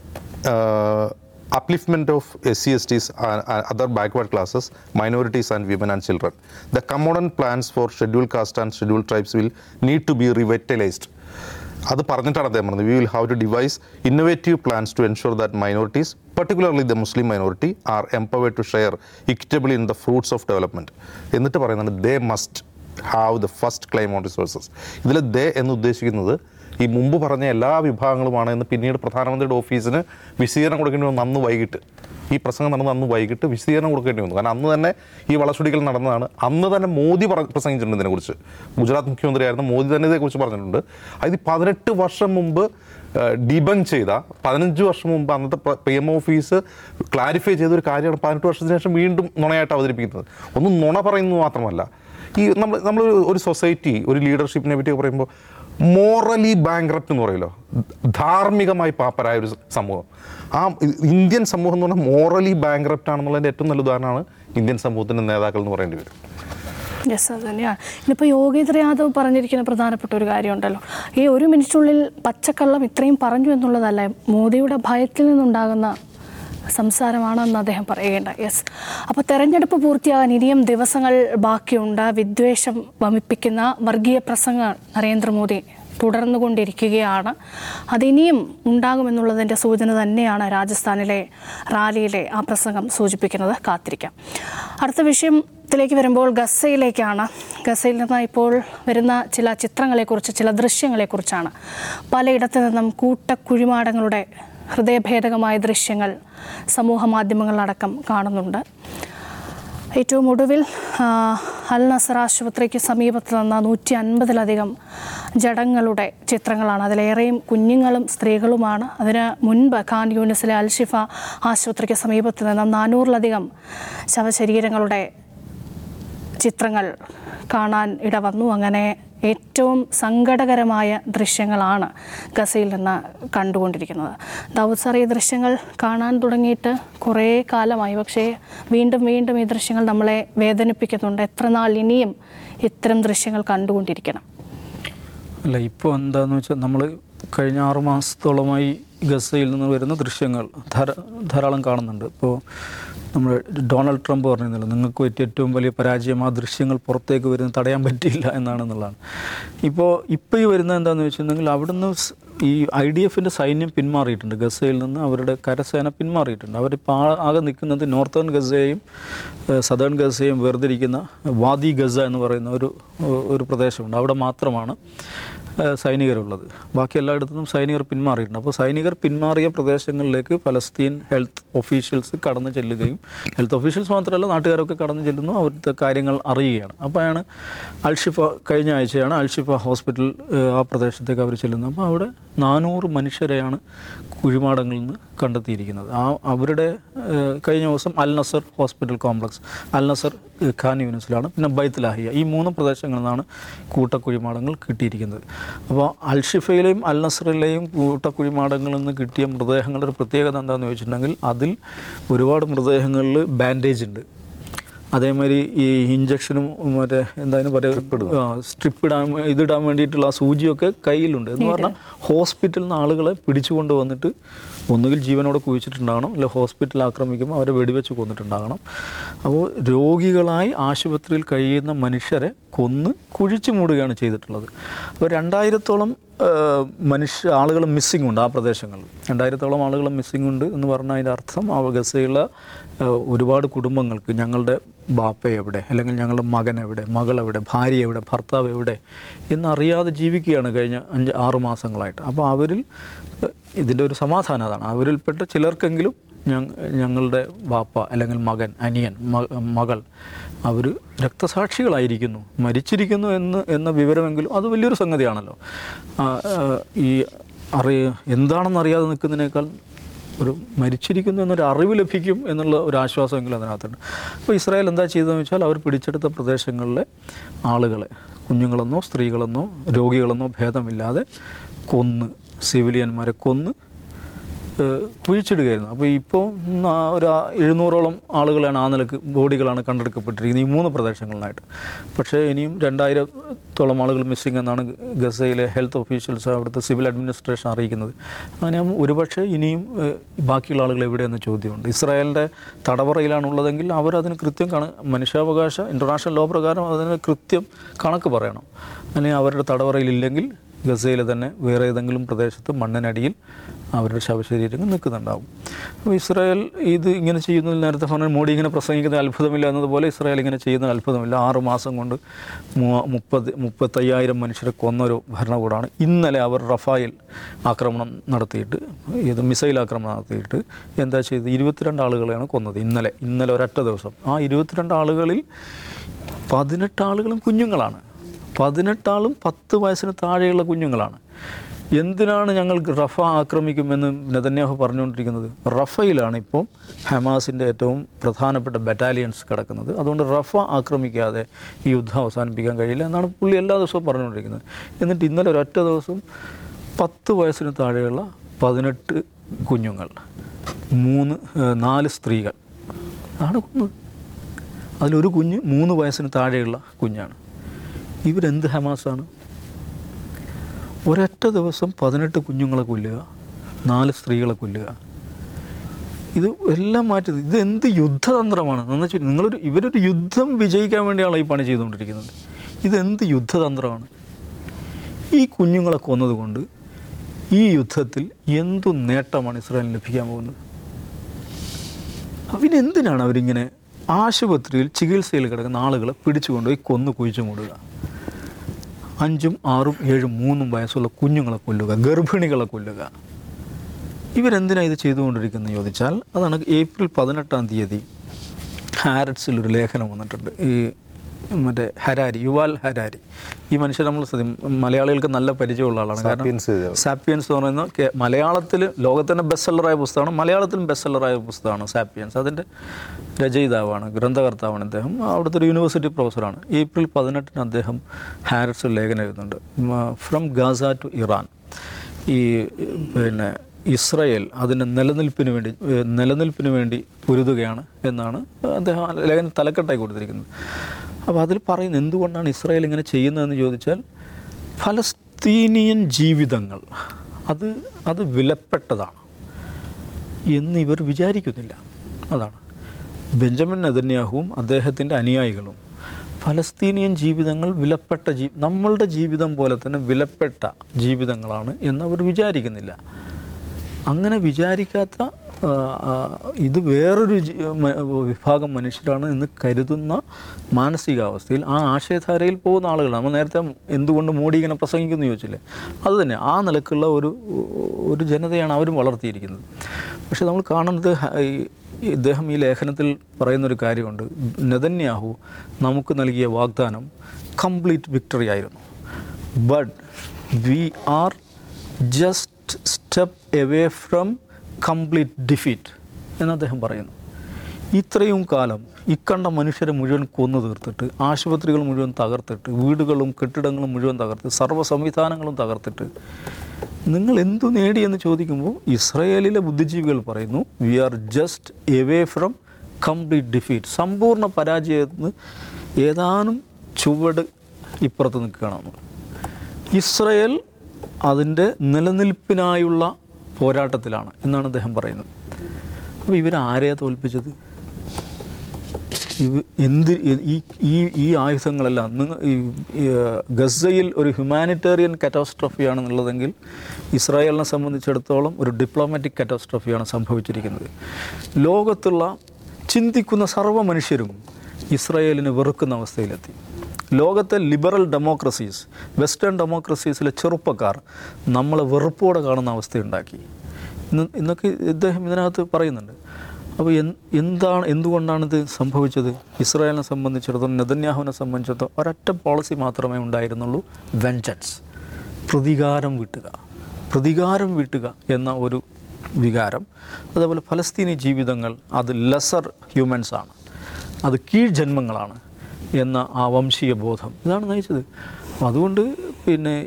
upliftment of SC, STs, and and other backward classes, minorities, and women and children. The common plans for scheduled caste and scheduled tribes will need to be revitalized. അത് പറഞ്ഞിട്ടാണ് അദ്ദേഹം പറഞ്ഞത് we will have to devise innovative plans to ensure that minorities particularly the Muslim minority are empowered to share equitably in the fruits of development എന്നിട്ട് പറയുന്നത് they must have the first claim on resources ഇതിൽ they എന്ന് ഉദ്ദേശിക്കുന്നത് ഈ മുമ്പ് പറഞ്ഞ എല്ലാ വിഭാഗങ്ങളുമാണ് എന്ന് പിന്നീട് പ്രധാനമന്ത്രിയുടെ ഓഫീസിന് വിശദീകരണം കൊടുക്കേണ്ടി വന്നു അന്ന് വൈകിട്ട് ഈ പ്രസംഗം നടന്ന അന്ന് വൈകിട്ട് വിശദീകരണം കൊടുക്കേണ്ടി വന്നു കാരണം അന്ന് തന്നെ ഈ വളച്ചൊടിക്കൽ നടന്നതാണ് അന്ന് തന്നെ മോദി പറ പ്രസംഗിച്ചിട്ടുണ്ട് ഇതിനെക്കുറിച്ച് ഗുജറാത്ത് മുഖ്യമന്ത്രിയായിരുന്ന മോദി തന്നെ ഇതേക്കുറിച്ച് പറഞ്ഞിട്ടുണ്ട് അത് പതിനെട്ട് വർഷം മുമ്പ് ഡിബങ് ചെയ്ത പതിനഞ്ച് വർഷം മുമ്പ് അന്നത്തെ പി എം ഓഫീസ് ക്ലാരിഫൈ ചെയ്ത ഒരു കാര്യമാണ് പതിനെട്ട് വർഷത്തിന് ശേഷം വീണ്ടും നുണയായിട്ട് അവതരിപ്പിക്കുന്നത് ഒന്നും നുണ പറയുന്നത് മാത്രമല്ല ഈ നമ്മൾ നമ്മൾ ഒരു സൊസൈറ്റി ഒരു ലീഡർഷിപ്പിനെ പറ്റി പറയുമ്പോൾ മോറലി ബാങ്ക്രപ്റ്റ് എന്ന് പറയുമല്ലോ ധാർമ്മികമായി പാപ്പരായ ഒരു സമൂഹം ആ ഇന്ത്യൻ സമൂഹം എന്ന് പറഞ്ഞാൽ മോറലി ബാങ്ക്രപ്റ്റ് ആണെന്നുള്ളതിൻ്റെ ഏറ്റവും നല്ല ഉദാഹരണമാണ് ഇന്ത്യൻ സമൂഹത്തിൻ്റെ നേതാക്കൾ എന്ന് പറയേണ്ടി വരും യെസ് അത് തന്നെയാണ് ഇന്നിപ്പോൾ യോഗേന്ദ്ര യാദവ് പറഞ്ഞിരിക്കുന്ന പ്രധാനപ്പെട്ട ഒരു കാര്യമുണ്ടല്ലോ ഈ ഒരു മിനിറ്റിനുള്ളിൽ പച്ചക്കള്ളം ഇത്രയും പറഞ്ഞു എന്നുള്ളതല്ല മോദിയുടെ ഭയത്തിൽ നിന്നുണ്ടാകുന്ന സംസാരമാണെന്ന് അദ്ദേഹം പറയുകയുണ്ട യെസ് അപ്പോൾ തെരഞ്ഞെടുപ്പ് പൂർത്തിയാകാൻ ഇനിയും ദിവസങ്ങൾ ബാക്കിയുണ്ട് വിദ്വേഷം വമിപ്പിക്കുന്ന വർഗീയ പ്രസംഗം നരേന്ദ്രമോദി തുടർന്നുകൊണ്ടിരിക്കുകയാണ് അതിനിയും ഉണ്ടാകുമെന്നുള്ളതിൻ്റെ സൂചന തന്നെയാണ് രാജസ്ഥാനിലെ റാലിയിലെ ആ പ്രസംഗം സൂചിപ്പിക്കുന്നത് കാത്തിരിക്കാം അടുത്ത വിഷയത്തിലേക്ക് വരുമ്പോൾ ഗസയിലേക്കാണ് ഗസയിൽ നിന്ന് ഇപ്പോൾ വരുന്ന ചില ചിത്രങ്ങളെക്കുറിച്ച് ചില ദൃശ്യങ്ങളെക്കുറിച്ചാണ് പലയിടത്തു നിന്നും കൂട്ടക്കുഴിമാടങ്ങളുടെ ഹൃദയഭേദകമായ ദൃശ്യങ്ങൾ സമൂഹ മാധ്യമങ്ങളിലടക്കം കാണുന്നുണ്ട് ഏറ്റവും ഒടുവിൽ ആ, അൽ നസർ ആശുപത്രിക്ക് സമീപത്ത് നിന്ന നൂറ്റി അൻപതിലധികം ജഡങ്ങളുടെ ചിത്രങ്ങളാണ് അതിലേറെയും കുഞ്ഞുങ്ങളും സ്ത്രീകളുമാണ് അതിന് മുൻപ് ഖാൻ യൂണിസിലെ അൽഷിഫ ആശുപത്രിക്ക് സമീപത്ത് നിന്ന് നാനൂറിലധികം ശവശരീരങ്ങളുടെ ചിത്രങ്ങൾ കാണാൻ ഇടവന്നു അങ്ങനെ ഏറ്റവും സങ്കടകരമായ ദൃശ്യങ്ങളാണ് ഗസയിൽ നിന്ന് കണ്ടുകൊണ്ടിരിക്കുന്നത് ദാവൂദ് സാർ ഈ ദൃശ്യങ്ങൾ കാണാൻ തുടങ്ങിയിട്ട് കുറേ കാലമായി പക്ഷേ വീണ്ടും വീണ്ടും ഈ ദൃശ്യങ്ങൾ നമ്മളെ വേദനിപ്പിക്കുന്നുണ്ട് എത്ര നാൾ ഇനിയും ഇത്തരം ദൃശ്യങ്ങൾ കണ്ടുകൊണ്ടിരിക്കണം അല്ല ഇപ്പോൾ എന്താണെന്ന് വെച്ചാൽ നമ്മൾ കഴിഞ്ഞ ആറു മാസത്തോളമായി ഗസയിൽ നിന്ന് വരുന്ന ദൃശ്യങ്ങൾ ധാര ധാരാളം കാണുന്നുണ്ട് ഇപ്പോൾ നമ്മൾ ഡൊണാൾഡ് ട്രംപ് പറഞ്ഞിരുന്നല്ലോ നിങ്ങൾക്ക് പറ്റിയ ഏറ്റവും വലിയ പരാജയം ആ ദൃശ്യങ്ങൾ പുറത്തേക്ക് വരുന്നത് തടയാൻ പറ്റിയില്ല എന്നാണെന്നുള്ളതാണ് ഇപ്പോൾ ഇപ്പോൾ ഈ വരുന്നത് എന്താണെന്ന് വെച്ചിട്ടുണ്ടെങ്കിൽ അവിടുന്ന് സ് ഈ ഐ ഡി എഫിൻ്റെ സൈന്യം പിന്മാറിയിട്ടുണ്ട് ഗസയിൽ നിന്ന് അവരുടെ കരസേന പിന്മാറിയിട്ടുണ്ട് അവരിപ്പോൾ ആ- ആകെ നിൽക്കുന്നത് നോർത്തേൺ ഗസയെയും സദേൺ ഗസയെയും വേർതിരിക്കുന്ന വാദി ഗസ എന്ന് പറയുന്ന ഒരു ഒരു പ്രദേശമുണ്ട് അവിടെ മാത്രമാണ് ഏഹ് സൈനികരുള്ളത് ബാക്കി എല്ലായിടത്തുനിന്നും സൈനികർ പിന്മാറിയിട്ടുണ്ട് അപ്പോൾ സൈനികർ പിന്മാറിയ പ്രദേശങ്ങളിലേക്ക് ഫലസ്തീൻ ഹെൽത്ത് ഒഫീഷ്യൽസ് കടന്നു ചെല്ലുകയും ഹെൽത്ത് ഒഫീഷ്യൽസ് മാത്രമല്ല നാട്ടുകാരൊക്കെ കടന്നു ചെല്ലുന്നു അവിടുത്തെ കാര്യങ്ങൾ അറിയുകയാണ് അപ്പോഴാണ് അൽഷിഫ കഴിഞ്ഞ ആഴ്ചയാണ് അൽഷിഫ ഹോസ്പിറ്റൽ ഏഹ് ആ പ്രദേശത്തേക്ക് അവർ ചെല്ലുന്നത് അപ്പോൾ അവിടെ നാനൂറ് മനുഷ്യരെയാണ് കുഴിമാടങ്ങളിൽ നിന്ന് കണ്ടെത്തിയിരിക്കുന്നത് ആ അവരുടെ ഏഹ് കഴിഞ്ഞ ദിവസം Al Nasser hospital complex Al Nasser ഏഹ് ഖാൻ യൂണിസിലാണ് പിന്നെ ബൈത്ത് ലാഹിയ ഈ മൂന്ന് പ്രദേശങ്ങളിൽ നിന്നാണ് കൂട്ടക്കുഴിമാടങ്ങൾ കിട്ടിയിരിക്കുന്നത് അപ്പോൾ അൽഷിഫയിലെയും അൽ നസറിലെയും കൂട്ടക്കുഴിമാടങ്ങളിൽ നിന്ന് കിട്ടിയ മൃതദേഹങ്ങളുടെ ഒരു പ്രത്യേകത എന്താണെന്ന് ചോദിച്ചിട്ടുണ്ടെങ്കിൽ അതിൽ ഒരുപാട് മൃതദേഹങ്ങളിൽ ബാൻഡേജ് ഉണ്ട് അതേമാതിരി ഈ ഇഞ്ചക്ഷനും മറ്റേ എന്തായാലും പറയുക സ്ട്രിപ്പ് ഇടാൻ വേ- ഇതിടാൻ വേണ്ടിയിട്ടുള്ള ആ സൂചിയൊക്കെ കയ്യിലുണ്ട് എന്ന് പറഞ്ഞാൽ ഹോസ്പിറ്റലിൽ നിന്ന് ആളുകളെ പിടിച്ചുകൊണ്ട് വന്നിട്ട് ഒന്നുകിൽ ജീവനോടെ കുഴിച്ചിട്ടുണ്ടാകണം അല്ലെ ഹോസ്പിറ്റൽ ആക്രമിക്കുമ്പോൾ അവരെ വെടിവെച്ച് കൊന്നിട്ടുണ്ടാകണം അപ്പോൾ രോഗികളായി ആശുപത്രിയിൽ കഴിയുന്ന മനുഷ്യരെ കൊന്ന് കുഴിച്ചു മൂടുകയാണ് ചെയ്തിട്ടുള്ളത് അപ്പോൾ രണ്ടായിരത്തോളം ഏഹ്, മനുഷ്യ ആളുകൾ മിസ്സിംഗ് ഉണ്ട് ആ പ്രദേശങ്ങളിൽ രണ്ടായിരത്തോളം ആളുകൾ മിസ്സിംഗ് ഉണ്ട് എന്ന് പറഞ്ഞാൽ അതിൻ്റെ അർത്ഥം ആ ഗസയിലുള്ള ഏഹ്, ഒരുപാട് കുടുംബങ്ങൾക്ക് ഞങ്ങളുടെ ബാപ്പ എവിടെ അല്ലെങ്കിൽ ഞങ്ങളുടെ മകൻ എവിടെ മകൾ എവിടെ ഭാര്യ എവിടെ ഭർത്താവ് എവിടെ എന്നറിയാതെ ജീവിക്കുകയാണ് കഴിഞ്ഞ അഞ്ച് ആറ് മാസങ്ങളായിട്ട് അപ്പോൾ അവരിൽ ഏഹ്, ഇതിൻ്റെ ഒരു സമാധാനം അതാണ് അവരിൽപ്പെട്ട ചിലർക്കെങ്കിലും ഞങ്ങളുടെ വാപ്പ അല്ലെങ്കിൽ മകൻ അനിയൻ മ- മകൾ അവർ രക്തസാക്ഷികളായിരിക്കുന്നു മരിച്ചിരിക്കുന്നു എന്ന് എന്ന വിവരമെങ്കിലും അത് വലിയൊരു സംഗതിയാണല്ലോ ആ, ആ, ഈ അറിയ എന്താണെന്നറിയാതെ നിൽക്കുന്നതിനേക്കാൾ ഒരു മരിച്ചിരിക്കുന്നു എന്നൊരു അറിവ് ലഭിക്കും എന്നുള്ള ഒരു ആശ്വാസമെങ്കിലും അതിനകത്തുണ്ട് അപ്പോൾ ഇസ്രായേൽ എന്താ ചെയ്തതെന്ന് വെച്ചാൽ അവർ പിടിച്ചെടുത്ത പ്രദേശങ്ങളിലെ ആളുകളെ കുഞ്ഞുങ്ങളെന്നോ സ്ത്രീകളെന്നോ രോഗികളെന്നോ ഭേദമില്ലാതെ കൊന്ന് സിവിലിയന്മാരെ കൊന്ന് ഏഹ് കുഴിച്ചിടുകയായിരുന്നു അപ്പോൾ ഇപ്പോൾ ഒരു ആ- എഴുന്നൂറോളം ആളുകളാണ് ആ നിലക്ക് ബോഡികളാണ് കണ്ടെടുക്കപ്പെട്ടിരിക്കുന്നത് ഈ മൂന്ന് പ്രദേശങ്ങളിലായിട്ട് പക്ഷേ ഇനിയും രണ്ടായിരത്തോളം ആളുകൾ മിസ്സിംഗ് എന്നാണ് ഗസയിലെ ഹെൽത്ത് ഒഫീഷ്യൽസ് അവിടുത്തെ സിവിൽ അഡ്മിനിസ്ട്രേഷൻ അറിയിക്കുന്നത് അങ്ങനെ ഒരുപക്ഷെ ഇനിയും ഏഹ്, ബാക്കിയുള്ള ആളുകൾ എവിടെയെന്ന് ചോദ്യമുണ്ട് ഇസ്രായേലിൻ്റെ തടവറയിലാണുള്ളതെങ്കിൽ അവരതിന് കൃത്യം കണ മനുഷ്യാവകാശ ഇൻ്റർനാഷണൽ ലോ പ്രകാരം അതിന് കൃത്യം കണക്ക് പറയണം അല്ലെങ്കിൽ അവരുടെ തടവറയിലില്ലെങ്കിൽ ഗസയിലെ തന്നെ വേറെ ഏതെങ്കിലും പ്രദേശത്ത് മണ്ണിനടിയിൽ അവരുടെ ശവശരീരങ്ങൾ നിൽക്കുന്നുണ്ടാവും അപ്പോൾ ഇസ്രായേൽ ഇത് ഇങ്ങനെ ചെയ്യുന്നതിൽ നേരത്തെ പറഞ്ഞ മോഡി ഇങ്ങനെ പ്രസംഗിക്കുന്ന അത്ഭുതമില്ല എന്നതുപോലെ ഇസ്രായേൽ ഇങ്ങനെ ചെയ്യുന്ന അത്ഭുതമില്ല ആറ് മാസം കൊണ്ട് മൂ- മുപ്പത് മുപ്പത്തയ്യായിരം മനുഷ്യരെ കൊന്നൊരു ഭരണകൂടമാണ് ഇന്നലെ അവർ റഫായിൽ ആക്രമണം നടത്തിയിട്ട് ഇത് മിസൈൽ ആക്രമണം നടത്തിയിട്ട് എന്താ ചെയ്തത് ഇരുപത്തിരണ്ട് ആളുകളെയാണ് കൊന്നത് ഇന്നലെ ഇന്നലെ ഒരൊറ്റ ദിവസം ആ ഇരുപത്തിരണ്ട് ആളുകളിൽ പതിനെട്ട് ആളുകളും കുഞ്ഞുങ്ങളാണ് പതിനെട്ടാളും പത്ത് വയസ്സിന് താഴെയുള്ള കുഞ്ഞുങ്ങളാണ് എന്തിനാണ് ഞങ്ങൾ റഫ ആക്രമിക്കുമെന്ന് നെതന്യാഹു പറഞ്ഞുകൊണ്ടിരിക്കുന്നത് റഫയിലാണ് ഇപ്പോൾ ഹമാസിൻ്റെ ഏറ്റവും പ്രധാനപ്പെട്ട ബറ്റാലിയൻസ് കിടക്കുന്നത് അതുകൊണ്ട് റഫ ആക്രമിക്കാതെ ഈ യുദ്ധം അവസാനിപ്പിക്കാൻ കഴിയില്ല എന്നാണ് പുള്ളി എല്ലാ ദിവസവും പറഞ്ഞുകൊണ്ടിരിക്കുന്നത് എന്നിട്ട് ഇന്നലെ ഒരൊറ്റ ദിവസം പത്ത് വയസ്സിന് താഴെയുള്ള പതിനെട്ട് കുഞ്ഞുങ്ങൾ മൂന്ന് ഏഹ്, നാല് സ്ത്രീകൾ ആണ് കൊന്നത് അതിലൊരു കുഞ്ഞ് മൂന്ന് വയസ്സിന് താഴെയുള്ള കുഞ്ഞാണ് ഇവരെന്ത് ഹമാസാണ് ഒരൊറ്റ ദിവസം പതിനെട്ട് കുഞ്ഞുങ്ങളെ കൊല്ലുക നാല് സ്ത്രീകളെ കൊല്ലുക ഇത് എല്ലാം മാറ്റി ഇത് എന്ത് യുദ്ധതന്ത്രമാണ് എന്ന് വെച്ചാൽ നിങ്ങളൊരു ഇവരൊരു യുദ്ധം വിജയിക്കാൻ വേണ്ടിയാണ് ഈ പണി ചെയ്തുകൊണ്ടിരിക്കുന്നത് ഇതെന്ത് യുദ്ധതന്ത്രമാണ് ഈ കുഞ്ഞുങ്ങളെ കൊന്നതുകൊണ്ട് ഈ യുദ്ധത്തിൽ എന്തു നേട്ടമാണ് ഇസ്രായേലിന് ലഭിക്കാൻ പോകുന്നത് അവനെന്തിനാണ് അവരിങ്ങനെ ആശുപത്രിയിൽ ചികിത്സയിൽ കിടക്കുന്ന ആളുകളെ പിടിച്ചുകൊണ്ടുപോയി കൊന്നു കുഴിച്ചു മൂടുക അഞ്ചും ആറും ഏഴും മൂന്നും വയസ്സുള്ള കുഞ്ഞുങ്ങളെ കൊല്ലുക ഗർഭിണികളെ കൊല്ലുക ഇവരെന്തിനാണ് ഇത് ചെയ്തുകൊണ്ടിരിക്കുന്നത് ചോദിച്ചാൽ അതാണ് ഏപ്രിൽ പതിനെട്ടാം തീയതി ഹാരറ്റ്സിൽ ഒരു ലേഖനം വന്നിട്ടുണ്ട് ഈ മറ്റേ ഹരാരി യുവാൽ ഹരാരി ഈ മനുഷ്യൻ നമ്മൾ ശ്രദ്ധ- മലയാളികൾക്ക് നല്ല പരിചയമുള്ള ആളാണ് സാപ്പിയൻസ് എഴുതിയ ആൾ. സാപ്പിയൻസ് എന്ന് പറയുന്ന കേ- മലയാളത്തിൽ ലോകത്തിൻ്റെ ബെസ്റ്റ് സെല്ലറായ പുസ്തകമാണ് മലയാളത്തിലും ബെസ്റ്റ് സെല്ലറായ പുസ്തകമാണ് സാപ്പിയൻസ് അതിൻ്റെ രചയിതാവാണ് ഗ്രന്ഥകർത്താവാണ് അദ്ദേഹം അവിടുത്തെ ഒരു യൂണിവേഴ്സിറ്റി പ്രൊഫസറാണ് ഏപ്രിൽ പതിനെട്ടിന് അദ്ദേഹം ഹാരിസ് ലേഖനം എഴുതുന്നുണ്ട് ഫ്രം ഗാസ ടു ഇറാൻ ഈ പിന്നെ ഇസ്രയേൽ അതിൻ്റെ നിലനിൽപ്പിന് വേണ്ടി ഏഹ്, നിലനിൽപ്പിന് വേണ്ടി പൊരുതുകയാണ് എന്നാണ് അദ്ദേഹം ആ ലേഖനം തലക്കെട്ടായി കൊടുത്തിരിക്കുന്നത് അപ്പോൾ അതിൽ പറയുന്നത് എന്തുകൊണ്ടാണ് ഇസ്രായേൽ ഇങ്ങനെ ചെയ്യുന്നതെന്ന് ചോദിച്ചാൽ ഫലസ്തീനിയൻ ജീവിതങ്ങൾ അത് അത് വിലപ്പെട്ടതാണ് എന്ന് ഇവർ വിചാരിക്കുന്നില്ല അതാണ് ബെഞ്ചമിൻ നെതന്യാഹുവും അദ്ദേഹത്തിൻ്റെ അനുയായികളും ഫലസ്തീനിയൻ ജീവിതങ്ങൾ വിലപ്പെട്ട ജീ നമ്മളുടെ ജീവിതം പോലെ തന്നെ വിലപ്പെട്ട ജീവിതങ്ങളാണ് എന്ന് അവർ വിചാരിക്കുന്നില്ല അങ്ങനെ വിചാരിക്കാത്ത ആ, ആ, ഇത് വേറൊരു ജി- മ- വിഭാഗം മനുഷ്യരാണ് എന്ന് കരുതുന്ന മാനസികാവസ്ഥയിൽ ആ ആശയധാരയിൽ പോകുന്ന ആളുകളാണ് നമ്മൾ നേരത്തെ എന്തുകൊണ്ട് മോഡി ഇങ്ങനെ പ്രസംഗിക്കുന്നു ചോദിച്ചില്ലേ അത് തന്നെ ആ നിലക്കുള്ള ഒരു ഒരു ജനതയാണ് അവരും വളർത്തിയിരിക്കുന്നത് പക്ഷെ നമ്മൾ കാണുന്നത് ഹ- ഈ- ഈ ഇദ്ദേഹം ഈ ലേഖനത്തിൽ പറയുന്നൊരു കാര്യമുണ്ട് നെതന്യാഹു നമുക്ക് നൽകിയ വാഗ്ദാനം കംപ്ലീറ്റ് വിക്ടറി ആയിരുന്നു but we are just step away from complete defeat എന്ന് അദ്ദേഹം പറയുന്നു ഇത്രയും കാലം ഇക്കണ്ട മനുഷ്യരെ മുഴുവൻ കൊന്നു തീർത്തിട്ട് ആശുപത്രികൾ മുഴുവൻ തകർത്തിട്ട് വീടുകളും കെട്ടിടങ്ങളും മുഴുവൻ തകർത്ത് സർവ്വ സംവിധാനങ്ങളും തകർത്തിട്ട് നിങ്ങൾ എന്തു നേടിയെന്ന് ചോദിക്കുമ്പോൾ ഇസ്രയേലിലെ ബുദ്ധിജീവികൾ പറയുന്നു we are just away from complete defeat സമ്പൂർണ്ണ പരാജയത്തിന് ഏതാനും ചുവട് ഇപ്പുറത്ത് നിൽക്കുകയാണെന്ന് ഇസ്രയേൽ അതിൻ്റെ നിലനിൽപ്പിനായുള്ള പോരാട്ടത്തിലാണ് എന്നാണ് അദ്ദേഹം പറയുന്നത് അപ്പോൾ ഇവർ ആരെയാണ് തോൽപ്പിച്ചത് ഇവ എന്ത് ഈ ഈ ഈ ആയുധങ്ങളെല്ലാം നിങ്ങൾ ഈ ഈ, ഗസയിൽ ഒരു ഹ്യൂമാനിറ്റേറിയൻ കാറ്റോസ്ട്രഫിയാണെന്നുള്ളതെങ്കിൽ ഇസ്രായേലിനെ സംബന്ധിച്ചിടത്തോളം ഒരു ഡിപ്ലോമാറ്റിക് കാറ്റോസ്ട്രഫിയാണ് സംഭവിച്ചിരിക്കുന്നത് ലോകത്തുള്ള ചിന്തിക്കുന്ന സർവ്വ മനുഷ്യരും ഇസ്രായേലിനെ വെറുക്കുന്ന അവസ്ഥയിലെത്തി ലോകത്തെ ലിബറൽ ഡെമോക്രസീസ് വെസ്റ്റേൺ ഡെമോക്രസീസിലെ ചെറുപ്പക്കാർ നമ്മളെ വെറുപ്പോടെ കാണുന്ന അവസ്ഥയുണ്ടാക്കി ഇന്ന് ഇന്നൊക്കെ ഇദ്ദേഹം ഇതിനകത്ത് പറയുന്നുണ്ട് അപ്പോൾ എന്താണ് എന്തുകൊണ്ടാണ് ഇത് സംഭവിച്ചത് ഇസ്രായേലിനെ സംബന്ധിച്ചിടത്തോളം നെതന്യാഹുവിനെ സംബന്ധിച്ചിടത്തോളം ഒരൊറ്റ പോളിസി മാത്രമേ ഉണ്ടായിരുന്നുള്ളൂ വെഞ്ചൻസ് പ്രതികാരം വീട്ടുക പ്രതികാരം വീട്ടുക എന്ന ഒരു വികാരം അതേപോലെ ഫലസ്തീനി ജീവിതങ്ങൾ അത് ലെസർ ഹ്യൂമൻസ് ആണ് അത് കീഴ്ജന്മങ്ങളാണ് എന്ന ആ വംശീയ ബോധം ഇതാണ് നയിച്ചത് അപ്പോൾ അതുകൊണ്ട് പിന്നെ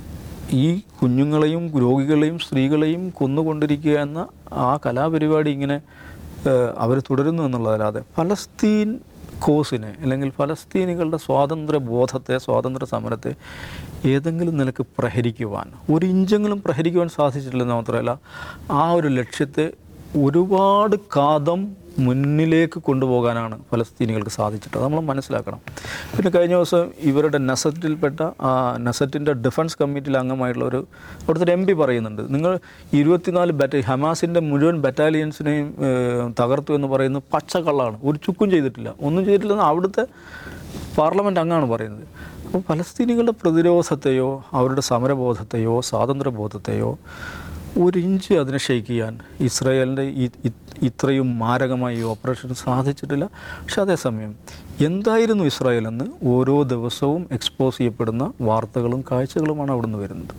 ഈ കുഞ്ഞുങ്ങളെയും രോഗികളെയും സ്ത്രീകളെയും കൊന്നുകൊണ്ടിരിക്കുക എന്ന ആ കലാപരിപാടി ഇങ്ങനെ അവർ തുടരുന്നു എന്നുള്ളതല്ലാതെ ഫലസ്തീൻ കോസിനെ അല്ലെങ്കിൽ ഫലസ്തീനികളുടെ സ്വാതന്ത്ര്യ ബോധത്തെ സ്വാതന്ത്ര്യ സമരത്തെ ഏതെങ്കിലും നിലക്ക് പ്രഹരിക്കുവാൻ ഒരു ഇഞ്ചെങ്കിലും പ്രഹരിക്കുവാൻ സാധിച്ചിട്ടില്ലെന്ന് മാത്രമല്ല ആ ഒരു ലക്ഷ്യത്തെ ഒരുപാട് കാതം മുന്നിലേക്ക് കൊണ്ടുപോകാനാണ് ഫലസ്തീനികൾക്ക് സാധിച്ചിട്ട് അത് നമ്മൾ മനസ്സിലാക്കണം പിന്നെ കഴിഞ്ഞ ദിവസം ഇവരുടെ നസറ്റിൽപ്പെട്ട ആ നസറ്റിൻ്റെ ഡിഫൻസ് കമ്മിറ്റിയിൽ അംഗമായിട്ടുള്ള ഒരു അവിടുത്തെ ഒരു എം പി പറയുന്നുണ്ട് നിങ്ങൾ ഇരുപത്തിനാല് ബറ്റ ഹമാസിൻ്റെ മുഴുവൻ ബറ്റാലിയൻസിനെയും ഏഹ്, തകർത്തു എന്ന് പറയുന്നത് പച്ചക്കള്ളാണ് ഒരു ചുക്കും ചെയ്തിട്ടില്ല ഒന്നും ചെയ്തിട്ടില്ലെന്ന് അവിടുത്തെ പാർലമെൻറ്റ് അംഗമാണ് പറയുന്നത് അപ്പോൾ ഫലസ്തീനികളുടെ പ്രതിരോധത്തെയോ അവരുടെ സമരബോധത്തെയോ സ്വാതന്ത്ര്യബോധത്തെയോ ഒരു ഇഞ്ച് അതിനെ ഷെയ്ക്ക് ചെയ്യാൻ ഇസ്രായേലിൻ്റെ ഈ ഇ- ഇത്രയും മാരകമായ ഈ ഓപ്പറേഷൻ സാധിച്ചിട്ടില്ല പക്ഷെ അതേസമയം എന്തായിരുന്നു ഇസ്രായേൽ എന്ന് ഓരോ ദിവസവും എക്സ്പോസ് ചെയ്യപ്പെടുന്ന വാർത്തകളും കാഴ്ചകളുമാണ് അവിടുന്ന് വരുന്നത്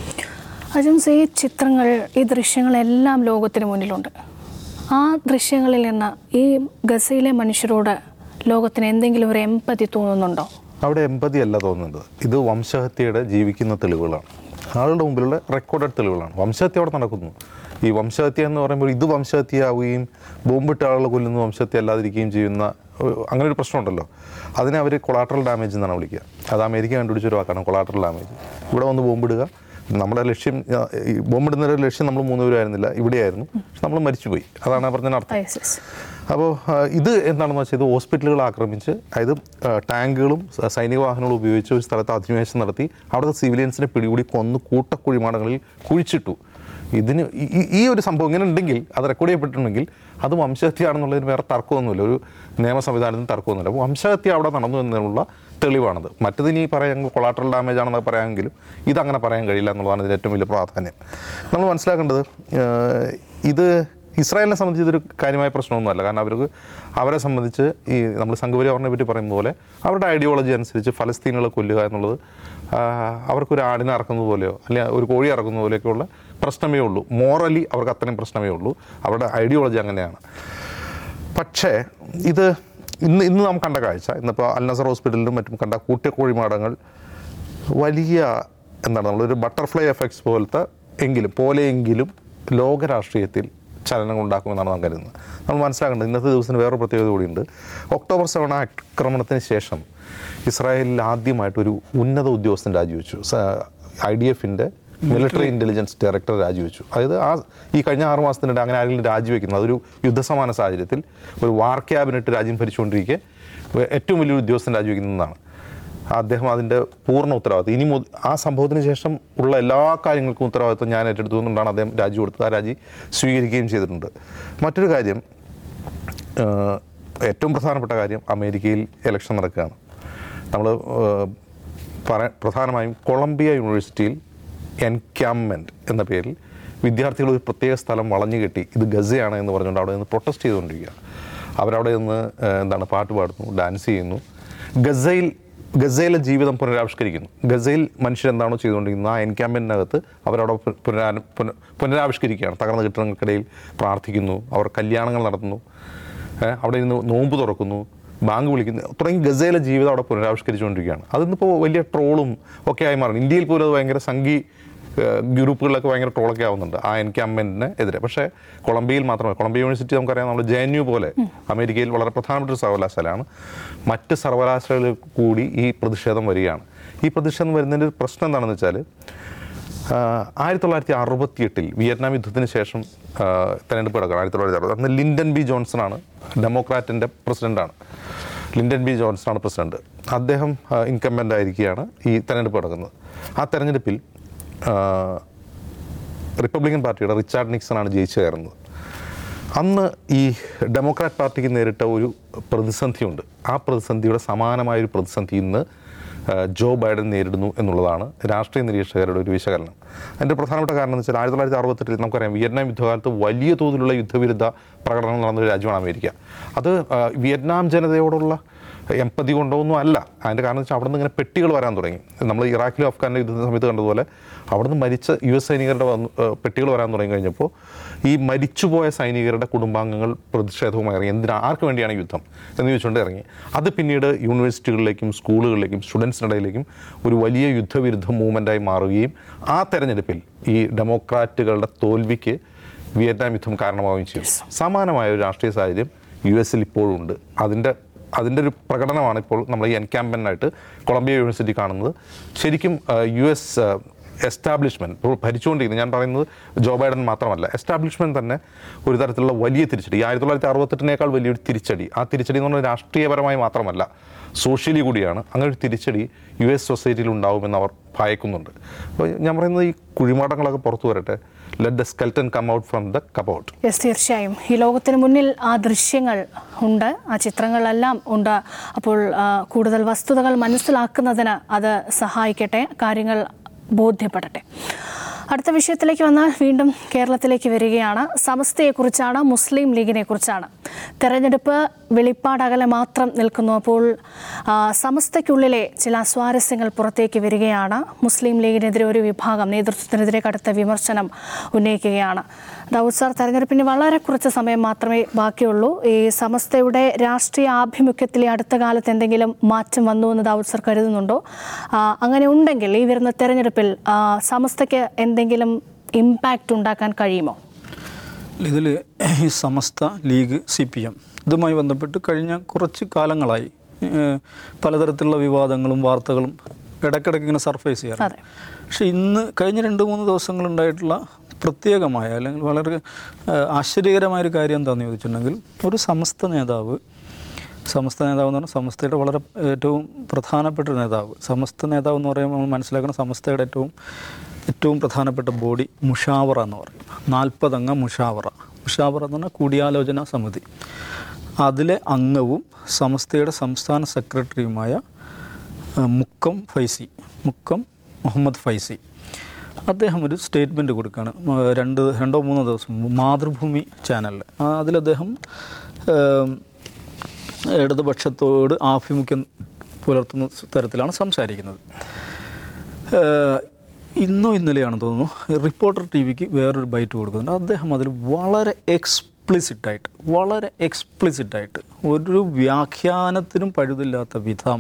അജംസ് ഈ ചിത്രങ്ങൾ ഈ ദൃശ്യങ്ങളെല്ലാം ലോകത്തിന് മുന്നിലുണ്ട് ആ ദൃശ്യങ്ങളിൽ നിന്ന് ഈ ഗസയിലെ മനുഷ്യരോട് ലോകത്തിന് എന്തെങ്കിലും ഒരു എമ്പതി തോന്നുന്നുണ്ടോ അവിടെ എമ്പതി അല്ല തോന്നുന്നത് ഇത് വംശഹത്യയുടെ ജീവിക്കുന്ന തെളിവുകളാണ് ആളുടെ മുമ്പിലുള്ള റെക്കോർഡഡ് തെളിവുകളാണ് വംശഹത്യ അവിടെ നടക്കുന്നു ഈ വംശഹത്യ എന്ന് പറയുമ്പോൾ ഇത് വംശഹത്യയാവുകയും ബോംബിട്ട് ആളുകളെ കൊല്ലുന്ന വംശഹത്യ അല്ലാതിരിക്കുകയും ചെയ്യുന്ന ഒരു- അങ്ങനെ ഒരു പ്രശ്നമുണ്ടല്ലോ അതിനെ അവർ കൊളാട്രൽ ഡാമേജ് എന്നാണ് വിളിക്കുക അത് അമേരിക്ക കണ്ടുപിടിച്ച ഒരു വാക്കാണ് കൊളാട്രൽ ഡാമേജ് ഇവിടെ വന്ന് ബോംബിടുക നമ്മുടെ ലക്ഷ്യം ആ, ഈ ബോംബിടുന്നവരുടെ ലക്ഷ്യം നമ്മൾ മൂന്നുപേരായിരുന്നില്ല ഇവിടെയായിരുന്നു പക്ഷെ നമ്മൾ മരിച്ചുപോയി അതാണ് പറഞ്ഞതിന് അർത്ഥം യെസ് യെസ് അപ്പോൾ ഇത് എന്താണെന്ന് വെച്ചാൽ ഇത് ഹോസ്പിറ്റലുകൾ ആക്രമിച്ച് അതായത് ആ, ടാങ്കുകളും സ- സൈനിക വാഹനങ്ങളും ഉപയോഗിച്ച് ഒരു സ്ഥലത്ത് അധിനിവേശം നടത്തി അവിടുത്തെ സിവിലിയൻസിനെ പിടികൂടി കൊന്ന് കൂട്ടക്കുഴിമാടങ്ങളിൽ കുഴിച്ചിട്ടു ഇതിന് ഈ- ഈ- ഈ ഒരു സംഭവം ഇങ്ങനെ ഉണ്ടെങ്കിൽ അത് റെക്കോർഡ് ചെയ്യപ്പെട്ടിട്ടുണ്ടെങ്കിൽ അത് വംശഹത്യയാണെന്നുള്ളതിന് വേറെ തർക്കമൊന്നുമില്ല ഒരു നിയമ സംവിധാനത്തിന് തർക്കമൊന്നുമില്ല അപ്പോൾ വംശഹത്യ അവിടെ നടന്നു എന്നതിനുള്ള തെളിവാണത് മറ്റത് ഇനി പറയാൻ കൊളാട്രൽ ഡാമേജ് ആണെന്ന് പറയാമെങ്കിലും ഇതങ്ങനെ പറയാൻ കഴിയില്ല എന്നുള്ളതാണ് ഇതിൻ്റെ ഏറ്റവും വലിയ പ്രാധാന്യം നമ്മൾ മനസ്സിലാക്കേണ്ടത് ഏഹ്, ഇത് ഇസ്രായേലിനെ സംബന്ധിച്ച് ഇതൊരു കാര്യമായ പ്രശ്നമൊന്നുമല്ല കാരണം അവർക്ക് അവരെ സംബന്ധിച്ച് ഈ നമ്മൾ സംഘപരിവാറിനെ പറ്റി പറയുന്ന പോലെ അവരുടെ ഐഡിയോളജി അനുസരിച്ച് ഫലസ്തീനുകളെ കൊല്ലുക എന്നുള്ളത് ആ, അവർക്കൊരു ആടിനെ ഇറക്കുന്നത് പോലെയോ അല്ലെങ്കിൽ ഒരു കോഴി ഇറക്കുന്നത് പോലെയൊക്കെയുള്ള പ്രശ്നമേ ഉള്ളൂ മോറലി അവർക്ക് അത്രയും പ്രശ്നമേ ഉള്ളൂ അവരുടെ ഐഡിയോളജി അങ്ങനെയാണ് പക്ഷേ ഇത് ഇന്ന് ഇന്ന് നാം കണ്ട കാഴ്ച ഇന്നിപ്പോൾ അൽനസർ ഹോസ്പിറ്റലിലും മറ്റും കണ്ട കൂട്ടിക്കോഴിമാടങ്ങൾ വലിയ എന്താണ് നമ്മളൊരു ബട്ടർഫ്ലൈ എഫക്ട്സ് പോലത്തെ എങ്കിലും പോലെയെങ്കിലും ലോക രാഷ്ട്രീയത്തിൽ ചലനങ്ങൾ ഉണ്ടാക്കുമെന്നാണ് നാം കരുതുന്നത് നമ്മൾ മനസ്സിലാക്കേണ്ടത് ഇന്നത്തെ ദിവസത്തിന് വേറൊരു പ്രത്യേകത കൂടിയുണ്ട് ഒക്ടോബർ സെവൻ ആക്രമണത്തിന് ശേഷം ഇസ്രായേലിൽ ആദ്യമായിട്ടൊരു ഉന്നത ഉദ്യോഗസ്ഥൻ രാജിവെച്ചു ഐ ഡി എഫിൻ്റെ മിലിറ്ററി ഇൻ്റലിജൻസ് ഡയറക്ടർ രാജിവെച്ചു അതായത് ആ ഈ കഴിഞ്ഞ ആറ് മാസത്തിനിടെ അങ്ങനെ ആരെങ്കിലും രാജിവെക്കുന്നത് അതൊരു യുദ്ധസമാന സാഹചര്യത്തിൽ ഒരു വാർ ക്യാബിനറ്റ് രാജ്യം ഭരിച്ചുകൊണ്ടിരിക്കെ ഏറ്റവും വലിയൊരു ഉദ്യോഗസ്ഥൻ രാജിവെക്കുന്നതാണ് അദ്ദേഹം അതിൻ്റെ പൂർണ്ണ ഉത്തരവാദിത്വം ഇനി മുത- ആ സംഭവത്തിന് ശേഷം ഉള്ള എല്ലാ കാര്യങ്ങൾക്കും ഉത്തരവാദിത്വം ഞാൻ ഏറ്റെടുത്തു എന്നുകൊണ്ടാണ് അദ്ദേഹം രാജി കൊടുത്തത് ആ രാജി സ്വീകരിക്കുകയും ചെയ്തിട്ടുണ്ട് മറ്റൊരു കാര്യം ഏഹ്, ഏറ്റവും പ്രധാനപ്പെട്ട കാര്യം അമേരിക്കയിൽ ഇലക്ഷൻ നടക്കുകയാണ് നമ്മൾ പറ പ്രധാനമായും കൊളംബിയ യൂണിവേഴ്സിറ്റിയിൽ എൻക്യാമ്മെൻറ്റ് എന്ന പേരിൽ വിദ്യാർത്ഥികൾ ഒരു പ്രത്യേക സ്ഥലം വളഞ്ഞു കെട്ടി ഇത് ഗസയാണ് എന്ന് പറഞ്ഞുകൊണ്ട് അവിടെ നിന്ന് പ്രൊട്ടസ്റ്റ് ചെയ്തുകൊണ്ടിരിക്കുകയാണ് അവരവിടെ നിന്ന് ഏഹ്, എന്താണ് പാട്ട് പാടുന്നു ഡാൻസ് ചെയ്യുന്നു ഗസയിൽ ഗസയിലെ ജീവിതം പുനരാവിഷ്കരിക്കുന്നു ഗസയിൽ മനുഷ്യർ എന്താണോ ചെയ്തുകൊണ്ടിരിക്കുന്നത് ആ എൻക്യാമ്പിനകത്ത് അവരവിടെ പു- പുനരാ പുന- പുനരാവിഷ്കരിക്കുകയാണ് തകർന്ന കെട്ടിടങ്ങൾക്കിടയിൽ പ്രാർത്ഥിക്കുന്നു അവർ കല്യാണങ്ങൾ നടത്തുന്നു ഏഹ് അവിടെ ഇരുന്ന് നോമ്പ് തുറക്കുന്നു ബാങ്ക് വിളിക്കുന്നു തുടങ്ങി ഗസയിലെ ജീവിതം അവിടെ പുനരാവിഷ്കരിച്ചുകൊണ്ടിരിക്കുകയാണ് അതിന്നിപ്പോൾ വലിയ ട്രോളും ഒക്കെ ആയി മാറി ഇന്ത്യയിൽ പോലും അത് ഭയങ്കര സംഘി ഏഹ് ഗ്രൂപ്പുകളിലൊക്കെ ഭയങ്കര ട്രോളൊക്കെ ആവുന്നുണ്ട് ആ എൻക്യാമ്പിന് എതിരെ പക്ഷേ കൊളംബിയയിൽ മാത്രമല്ല കൊളംബിയ യൂണിവേഴ്സിറ്റി നമുക്കറിയാം നമ്മൾ ജെ എൻ യു പോലെ അമേരിക്കയിൽ വളരെ പ്രധാനപ്പെട്ട ഒരു സർവകലാശാലയാണ് മറ്റ് സർവകലാശാലകളിൽ കൂടി ഈ പ്രതിഷേധം വരികയാണ് ഈ പ്രതിഷേധം വരുന്നതിൻ്റെ ഒരു പ്രശ്നം എന്താണെന്ന് വെച്ചാൽ ആയിരത്തി തൊള്ളായിരത്തി അറുപത്തി എട്ടിൽ വിയറ്റ്നാം യുദ്ധത്തിന് ശേഷം ആ, തെരഞ്ഞെടുപ്പ് നടക്കുകയാണ് ആയിരത്തി തൊള്ളായിരത്തി അറുപത് അന്ന് ലിൻഡൻ ബി ജോൺസണാണ് ഡെമോക്രാറ്റിൻ്റെ പ്രസിഡൻ്റാണ് ലിൻഡൻ ബി ജോൺസണാണ് പ്രസിഡന്റ് അദ്ദേഹം ഇൻകമ്പൻ്റ് ആയിരിക്കുകയാണ് ഈ തെരഞ്ഞെടുപ്പ് നടക്കുന്നത് ആ തെരഞ്ഞെടുപ്പിൽ ആ, റിപ്പബ്ലിക്കൻ പാർട്ടിയുടെ റിച്ചാർഡ് നിക്സൺ ആണ് ജയിച്ചു കയറുന്നത് അന്ന് ഈ ഡെമോക്രാറ്റ് പാർട്ടിക്ക് നേരിട്ട ഒരു പ്രതിസന്ധിയുണ്ട് ആ പ്രതിസന്ധിയുടെ സമാനമായ ഒരു പ്രതിസന്ധി ഇന്ന് ആ, ജോ ബൈഡൻ നേരിടുന്നു എന്നുള്ളതാണ് രാഷ്ട്രീയ നിരീക്ഷകരുടെ ഒരു വിശകലനം അതിൻ്റെ പ്രധാനപ്പെട്ട കാരണം എന്ന് വെച്ചാൽ ആയിരത്തി തൊള്ളായിരത്തി അറുപത്തെട്ടിൽ നമുക്കറിയാം വിയറ്റ്നാം യുദ്ധകാലത്ത് വലിയ തോതിലുള്ള യുദ്ധവിരുദ്ധ പ്രകടനങ്ങൾ നടന്ന ഒരു രാജ്യമാണ് അമേരിക്ക അത് ആ, വിയറ്റ്നാം ജനതയോടുള്ള എമ്പതി കൊണ്ടോ ഒന്നും അല്ല അതിൻ്റെ കാരണം വെച്ചാൽ അവിടെ നിന്ന് ഇങ്ങനെ പെട്ടികൾ വരാൻ തുടങ്ങി നമ്മൾ ഇറാഖിലും അഫ്ഗാനിലും യുദ്ധ സമയത്ത് കണ്ടതുപോലെ അവിടെ നിന്ന് മരിച്ച യു എസ് സൈനികരുടെ വന്ന് ഏഹ് പെട്ടികൾ വരാൻ തുടങ്ങി കഴിഞ്ഞപ്പോൾ ഈ മരിച്ചുപോയ സൈനികരുടെ കുടുംബാംഗങ്ങൾ പ്രതിഷേധവുമായി ഇറങ്ങി എന്തിനാ ആർക്ക് വേണ്ടിയാണ് യുദ്ധം എന്ന് ചോദിച്ചുകൊണ്ട് ഇറങ്ങി അത് പിന്നീട് യൂണിവേഴ്സിറ്റികളിലേക്കും സ്കൂളുകളിലേക്കും സ്റ്റുഡൻസിനിടയിലേക്കും ഒരു വലിയ യുദ്ധവിരുദ്ധ മൂവ്മെൻറ്റായി മാറുകയും ആ തെരഞ്ഞെടുപ്പിൽ ഈ ഡെമോക്രാറ്റുകളുടെ തോൽവിക്ക് വിയറ്റ്നാം യുദ്ധം കാരണമാവുകയും ചെയ്തു സമാനമായ ഒരു രാഷ്ട്രീയ സാഹചര്യം യു എസിൽ ഇപ്പോഴും ഉണ്ട് അതിൻ്റെ അതിൻ്റെ ഒരു പ്രകടനമാണ് ഇപ്പോൾ നമ്മൾ ഈ എൻക്യാമ്പനായിട്ട് കൊളംബിയ യൂണിവേഴ്സിറ്റി കാണുന്നത് ശരിക്കും യു എസ് എസ്റ്റാബ്ലിഷ്മെൻറ്റ് ഇപ്പോൾ ഭരിച്ചുകൊണ്ടിരിക്കുന്നത് ഞാൻ പറയുന്നത് ജോ ബൈഡൻ മാത്രമല്ല എസ്റ്റാബ്ലിഷ്മെൻറ്റ് തന്നെ ഒരു തരത്തിലുള്ള വലിയ തിരിച്ചടി ആയിരത്തി തൊള്ളായിരത്തി അറുപത്തെട്ടിനേക്കാൾ വലിയൊരു തിരിച്ചടി ആ തിരിച്ചടി എന്ന് പറഞ്ഞാൽ രാഷ്ട്രീയപരമായി മാത്രമല്ല സോഷ്യലി കൂടിയാണ് അങ്ങനെ ഒരു തിരിച്ചടി യു എസ് സൊസൈറ്റിയിൽ ഉണ്ടാവുമെന്ന് അവർ ഭയക്കുന്നുണ്ട് അപ്പോൾ ഞാൻ പറയുന്നത് ഈ കുഴിമാടങ്ങളൊക്കെ പുറത്തു വരട്ടെ let the skeleton come out from the cupboard yes തീർച്ചയായും ഈ ലോകത്തിന് മുന്നിൽ ആ ദൃശ്യങ്ങൾ ഉണ്ട് ആ ചിത്രങ്ങളെല്ലാം ഉണ്ട് അപ്പോൾ ആ, കൂടുതൽ വസ്തുതകൾ മനസ്സിലാക്കുന്നതിന് അത് സഹായിക്കട്ടെ കാര്യങ്ങൾ ബോധ്യപ്പെടട്ടെ അടുത്ത വിഷയത്തിലേക്ക് വന്നാൽ വീണ്ടും കേരളത്തിലേക്ക് വരികയാണ് സമസ്തയെക്കുറിച്ചാണ് മുസ്ലിം ലീഗിനെ കുറിച്ചാണ് തെരഞ്ഞെടുപ്പ് വെളിപ്പാടകലെ മാത്രം നിൽക്കുന്നു അപ്പോൾ ആ, സമസ്തയ്ക്കുള്ളിലെ ചില സ്വാരസ്യങ്ങൾ പുറത്തേക്ക് വരികയാണ് മുസ്ലിം ലീഗിനെതിരെ ഒരു വിഭാഗം നേതൃത്വത്തിനെതിരെ കടുത്ത വിമർശനം ഉന്നയിക്കുകയാണ് ദാവൂദ് സാർ തെരഞ്ഞെടുപ്പിന് വളരെ കുറച്ച് സമയം മാത്രമേ ബാക്കിയുള്ളൂ ഈ സമസ്തയുടെ രാഷ്ട്രീയ ആഭിമുഖ്യത്തിൽ ഈ അടുത്ത കാലത്ത് എന്തെങ്കിലും മാറ്റം വന്നു എന്ന് ദാവൂദ് സാർ കരുതുന്നുണ്ടോ ആ, അങ്ങനെ ഉണ്ടെങ്കിൽ ഈ വരുന്ന തെരഞ്ഞെടുപ്പിൽ ആ, സമസ്തയ്ക്ക് എന്തെങ്കിലും ഇമ്പാക്റ്റ് ഉണ്ടാക്കാൻ കഴിയുമോ ഇതിൽ ഈ Samastha League C P M ഇതുമായി ബന്ധപ്പെട്ട് കഴിഞ്ഞ കുറച്ച് കാലങ്ങളായി ഏഹ്, പലതരത്തിലുള്ള വിവാദങ്ങളും വാർത്തകളും ഇടയ്ക്കിടയ്ക്ക് ഇങ്ങനെ സർഫേസ് ചെയ്യാറുണ്ട് അതെ. പക്ഷെ ഇന്ന് കഴിഞ്ഞ രണ്ട് മൂന്ന് ദിവസങ്ങളുണ്ടായിട്ടുള്ള പ്രത്യേകമായ അല്ലെങ്കിൽ വളരെ ഏഹ്, ആശ്ചര്യകരമായ ഒരു കാര്യം എന്താണെന്ന് ചോദിച്ചിട്ടുണ്ടെങ്കിൽ ഒരു സമസ്ത നേതാവ് സമസ്ത നേതാവ് എന്ന് പറഞ്ഞാൽ സമസ്തയുടെ വളരെ ഏറ്റവും പ്രധാനപ്പെട്ട ഒരു നേതാവ് സമസ്ത നേതാവ് എന്ന് പറയുമ്പോൾ നമ്മൾ മനസ്സിലാക്കണം സമസ്തയുടെ ഏറ്റവും ഏറ്റവും പ്രധാനപ്പെട്ട ബോഡി മുഷാവറ എന്ന് പറയും നാൽപ്പതംഗ മുഷാവറ മുഷാവറ എന്ന് പറഞ്ഞാൽ കൂടിയാലോചന സമിതി അതിലെ അംഗവും സമസ്തയുടെ സംസ്ഥാന സെക്രട്ടറിയുമായ ആ, മുക്കം ഫൈസി മുക്കം മുഹമ്മദ് ഫൈസി അദ്ദേഹം ഒരു സ്റ്റേറ്റ്മെൻറ്റ് കൊടുക്കുകയാണ് ആ, രണ്ട് രണ്ടോ മൂന്നോ ദിവസം മുമ്പ് മാതൃഭൂമി ചാനലിൽ അതിൽ അദ്ദേഹം ഏം, ഇടതുപക്ഷത്തോട് ആഭിമുഖ്യം പുലർത്തുന്ന തരത്തിലാണ് സംസാരിക്കുന്നത് ഏഹ് ഇന്നോ ഇന്നലെയാണെന്ന് തോന്നുന്നു റിപ്പോർട്ടർ ടി വിക്ക് വേറൊരു ബൈറ്റ് കൊടുക്കുന്നുണ്ട് അദ്ദേഹം അതിൽ വളരെ എക്സ്പ്ലിസിറ്റായിട്ട് വളരെ എക്സ്പ്ലിസിറ്റായിട്ട് ഒരു വ്യാഖ്യാനത്തിനും പഴുതില്ലാത്ത വിധം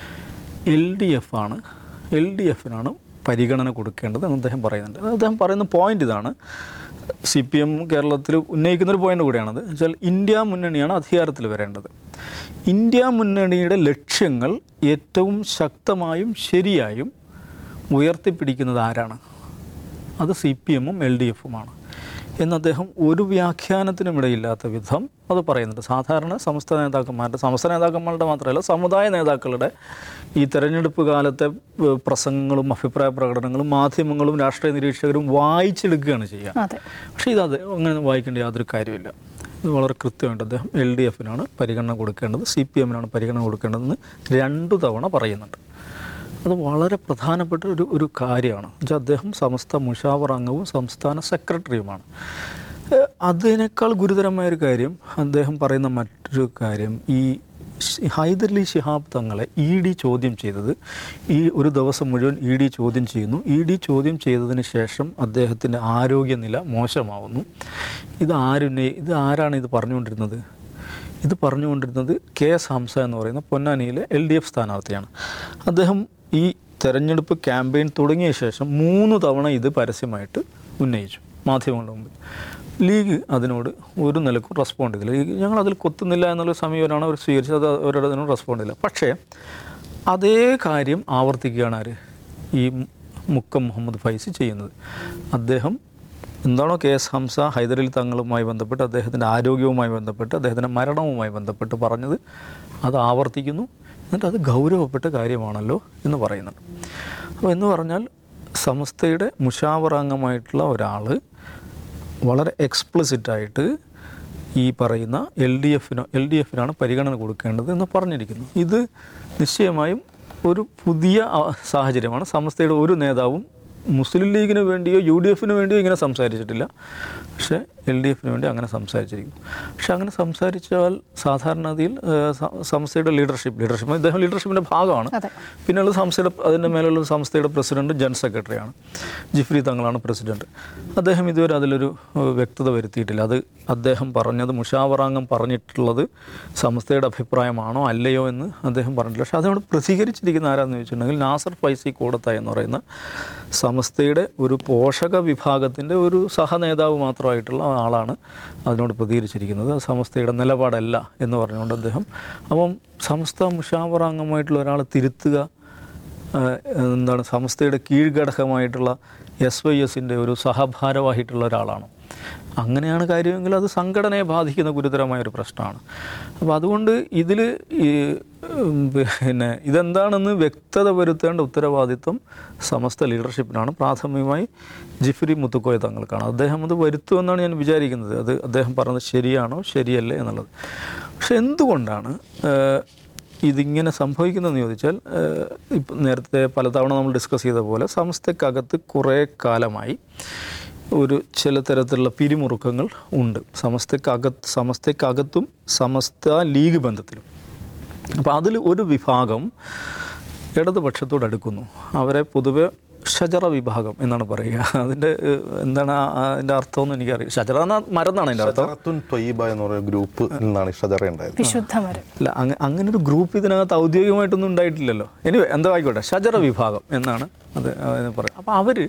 എൽ ഡി എഫ് ആണ് എൽ ഡി എഫിനാണ് പരിഗണന കൊടുക്കേണ്ടത് എന്ന് അദ്ദേഹം പറയുന്നുണ്ട് അദ്ദേഹം പറയുന്ന പോയിന്റ് ഇതാണ് സി പി എം കേരളത്തിൽ ഉന്നയിക്കുന്ന ഒരു പോയിന്റ് കൂടിയാണത് വെച്ചാൽ ഇന്ത്യ മുന്നണിയാണ് അധികാരത്തിൽ വരേണ്ടത് ഇന്ത്യ മുന്നണിയുടെ ലക്ഷ്യങ്ങൾ ഏറ്റവും ശക്തമായും ശരിയായും ഉയർത്തിപ്പിടിക്കുന്നത് ആരാണ് അത് സി പി എമ്മും എൽ ഡി എഫുമാണ് എന്ന് അദ്ദേഹം ഒരു വ്യാഖ്യാനത്തിനും ഇടയില്ലാത്ത വിധം അത് പറയുന്നുണ്ട് സാധാരണ സമസ്ത നേതാക്കന്മാരുടെ സമസ്ത നേതാക്കന്മാരുടെ മാത്രമല്ല സമുദായ നേതാക്കളുടെ ഈ തെരഞ്ഞെടുപ്പ് കാലത്തെ ഏഹ്, പ്രസംഗങ്ങളും അഭിപ്രായ പ്രകടനങ്ങളും മാധ്യമങ്ങളും രാഷ്ട്രീയ നിരീക്ഷകരും വായിച്ചെടുക്കുകയാണ് ചെയ്യുക അതെ പക്ഷേ ഇത് അത് അങ്ങനെ വായിക്കേണ്ട യാതൊരു കാര്യമില്ല ഇത് വളരെ കൃത്യമായിട്ട് അദ്ദേഹം എൽ ഡി എഫിനാണ് പരിഗണന കൊടുക്കേണ്ടത് സി പി എമ്മിനാണ് പരിഗണന കൊടുക്കേണ്ടതെന്ന് രണ്ടു തവണ പറയുന്നുണ്ട് അത് വളരെ പ്രധാനപ്പെട്ട ഒരു ഒരു കാര്യമാണ് എന്നുവെച്ചാൽ അദ്ദേഹം സമസ്ത മുഷാവർ അംഗവും സംസ്ഥാന സെക്രട്ടറിയുമാണ് ഏഹ് അതിനേക്കാൾ ഗുരുതരമായ ഒരു കാര്യം അദ്ദേഹം പറയുന്ന മറ്റൊരു കാര്യം ഈ ഷി- ഹൈദരലി ശിഹാബ് തങ്ങളെ ഇ ഡി ചോദ്യം ചെയ്തത് ഈ ഒരു ദിവസം മുഴുവൻ ഇ ഡി ചോദ്യം ചെയ്യുന്നു ഇ ഡി ചോദ്യം ചെയ്തതിന് ശേഷം അദ്ദേഹത്തിൻ്റെ ആരോഗ്യനില മോശമാവുന്നു ഇത് ആരുന്നെ ഇത് ആരാണ് ഇത് പറഞ്ഞുകൊണ്ടിരുന്നത് ഇത് പറഞ്ഞുകൊണ്ടിരുന്നത് കെ എസ് ഹംസ എന്ന് പറയുന്ന പൊന്നാനിയിലെ എൽ ഡി എഫ് സ്ഥാനാർത്ഥിയാണ് അദ്ദേഹം ഈ തെരഞ്ഞെടുപ്പ് ക്യാമ്പയിൻ തുടങ്ങിയ ശേഷം മൂന്ന് തവണ ഇത് പരസ്യമായിട്ട് ഉന്നയിച്ചു മാധ്യമങ്ങളുടെ മുമ്പിൽ ലീഗ് അതിനോട് ഒരു നിലക്കും റെസ്പോണ്ട് ചെയ്തില്ല ലീഗ് ഞങ്ങൾ അതിൽ കൊത്തുന്നില്ല എന്നുള്ള സമീപനമാണ് അവർ സ്വീകരിച്ചത് അത് അവരുടെ അതിനോട് റെസ്പോണ്ട് ചെയ്തില്ല പക്ഷേ അതേ കാര്യം ആവർത്തിക്കുകയാണ് ആര് ഈ മുക്കം മുഹമ്മദ് ഫൈസി ചെയ്യുന്നത് അദ്ദേഹം എന്താണോ കെ എസ് ഹംസ ഹൈദരലി തങ്ങളുമായി ബന്ധപ്പെട്ട് അദ്ദേഹത്തിൻ്റെ ആരോഗ്യവുമായി ബന്ധപ്പെട്ട് അദ്ദേഹത്തിൻ്റെ മരണവുമായി ബന്ധപ്പെട്ട് പറഞ്ഞത് അത് ആവർത്തിക്കുന്നു എന്നിട്ട് അത് ഗൗരവപ്പെട്ട കാര്യമാണല്ലോ എന്ന് പറയുന്നുണ്ട് അപ്പോൾ എന്ന് പറഞ്ഞാൽ സമസ്തയുടെ മുഷാവറാംഗമായിട്ടുള്ള ഒരാൾ വളരെ എക്സ്പ്ലിസിറ്റായിട്ട് ഈ പറയുന്ന എൽ ഡി എഫിനോ എൽ ഡി എഫിനാണ് പരിഗണന കൊടുക്കേണ്ടത് എന്ന് പറഞ്ഞിരിക്കുന്നു ഇത് നിശ്ചയമായും ഒരു പുതിയ അ- സാഹചര്യമാണ് സമസ്തയുടെ ഒരു നേതാവും മുസ്ലിം ലീഗിന് വേണ്ടിയോ യു ഡി എഫിന് വേണ്ടിയോ ഇങ്ങനെ സംസാരിച്ചിട്ടില്ല പക്ഷേ എൽ ഡി എഫിന് വേണ്ടി അങ്ങനെ സംസാരിച്ചിരിക്കും പക്ഷെ അങ്ങനെ സംസാരിച്ചാൽ സാധാരണഗതിയിൽ ഏഹ്, സ- സംസ്ഥയുടെ ലീഡർഷിപ്പ് ലീഡർഷിപ്പ് ഇദ്ദേഹം ലീഡർഷിപ്പിൻ്റെ ഭാഗമാണ് അതെ. പിന്നെയുള്ളത് സംസ്ഥയുടെ അതിൻ്റെ മേലുള്ള സംസ്ഥയുടെ പ്രസിഡന്റ് ജനറൽ സെക്രട്ടറിയാണ് ജിഫ്രി തങ്ങളാണ് പ്രസിഡന്റ് അദ്ദേഹം ഇതുവരെ അതിലൊരു ഏഹ്, വ്യക്തത വരുത്തിയിട്ടില്ല അത് അദ്ദേഹം പറഞ്ഞത് മുഷാവറാംഗം പറഞ്ഞിട്ടുള്ളത് സംസ്ഥയുടെ അഭിപ്രായമാണോ അല്ലയോ എന്ന് അദ്ദേഹം പറഞ്ഞിട്ടില്ല പക്ഷേ അതിനോട് പ്രതികരിച്ചിരിക്കുന്ന ആരാന്ന് ചോദിച്ചിട്ടുണ്ടെങ്കിൽ നാസർ ഫൈസി കൂടത്തായി എന്ന് പറയുന്ന സമസ്തയുടെ ഒരു പോഷക വിഭാഗത്തിൻ്റെ ഒരു സഹനേതാവ് മാത്രമായിട്ടുള്ള ആളാണ് അതിനോട് പ്രതികരിച്ചിരിക്കുന്നത് അത് സമസ്തയുടെ നിലപാടല്ല എന്ന് പറഞ്ഞുകൊണ്ട് അദ്ദേഹം അപ്പം സമസ്ത മുഷാവറ അംഗമായിട്ടുള്ള ഒരാളെ തിരുത്തുക ആ, എന്താണ് സംസ്ഥയുടെ കീഴ്ഘടകമായിട്ടുള്ള എസ് വൈ എസിൻ്റെ ഒരു സഹഭാരവാഹിയിട്ടുള്ള ഒരാളാണ് അങ്ങനെയാണ് കാര്യമെങ്കിൽ അത് സംഘടനയെ ബാധിക്കുന്ന ഗുരുതരമായ ഒരു പ്രശ്നമാണ് അപ്പോൾ അതുകൊണ്ട് ഇതിൽ ഈ ഉം, പിന്നെ ഇതെന്താണെന്ന് വ്യക്തത വരുത്തേണ്ട ഉത്തരവാദിത്വം സമസ്ത ലീഡർഷിപ്പിനാണ് പ്രാഥമികമായി ജിഫ്രി മുത്തുക്കോയ തങ്ങൾക്കാണ് അദ്ദേഹം അത് വരുത്തുമെന്നാണ് ഞാൻ വിചാരിക്കുന്നത് അത് അദ്ദേഹം പറഞ്ഞത് ശരിയാണോ ശരിയല്ലേ എന്നുള്ളത് പക്ഷെ എന്തുകൊണ്ടാണ് ഏഹ്, ഇതിങ്ങനെ സംഭവിക്കുന്നതെന്ന് ചോദിച്ചാൽ ഏഹ്, ഇപ്പം നേരത്തെ പലതവണ നമ്മൾ ഡിസ്കസ് ചെയ്ത പോലെ സംസ്ഥയ്ക്കകത്ത് കുറേ കാലമായി ഒരു ചില തരത്തിലുള്ള പിരിമുറുക്കങ്ങൾ ഉണ്ട് സമസ്തക്കകത്ത് സമസ്തക്കകത്തും സമസ്ത ലീഗ് ബന്ധത്തിലും അപ്പോൾ അതിൽ ഒരു വിഭാഗം ഇടതുപക്ഷത്തോട് അടുക്കുന്നു അവരെ പൊതുവെ ഷജറ വിഭാഗം എന്നാണ് പറയുക അതിൻ്റെ ഏഹ്, എന്താണ് ആ- ആ- അതിൻ്റെ അർത്ഥമൊന്നും എനിക്കറിയാം ഷജറ എന്ന മരം എന്നാണ് അതിൻ്റെ അർത്ഥം ഷജറത്തുൻ ത്വയ്യിബ എന്ന് പറയുന്ന ഗ്രൂപ്പ് നിന്നാണ് ഈ ഷജറ ഉണ്ടായത് വിശുദ്ധ മരം അല്ല അങ്ങ അങ്ങനെ ഒരു ഗ്രൂപ്പ് ഇതിനകത്ത് ഔദ്യോഗികമായിട്ടൊന്നും ഉണ്ടായിട്ടില്ലല്ലോ ഇനി എന്തോ ആയിക്കോട്ടെ ഷജറ വിഭാഗം എന്നാണ് അത് അതിന് പറയുന്നത് അപ്പോൾ അവർ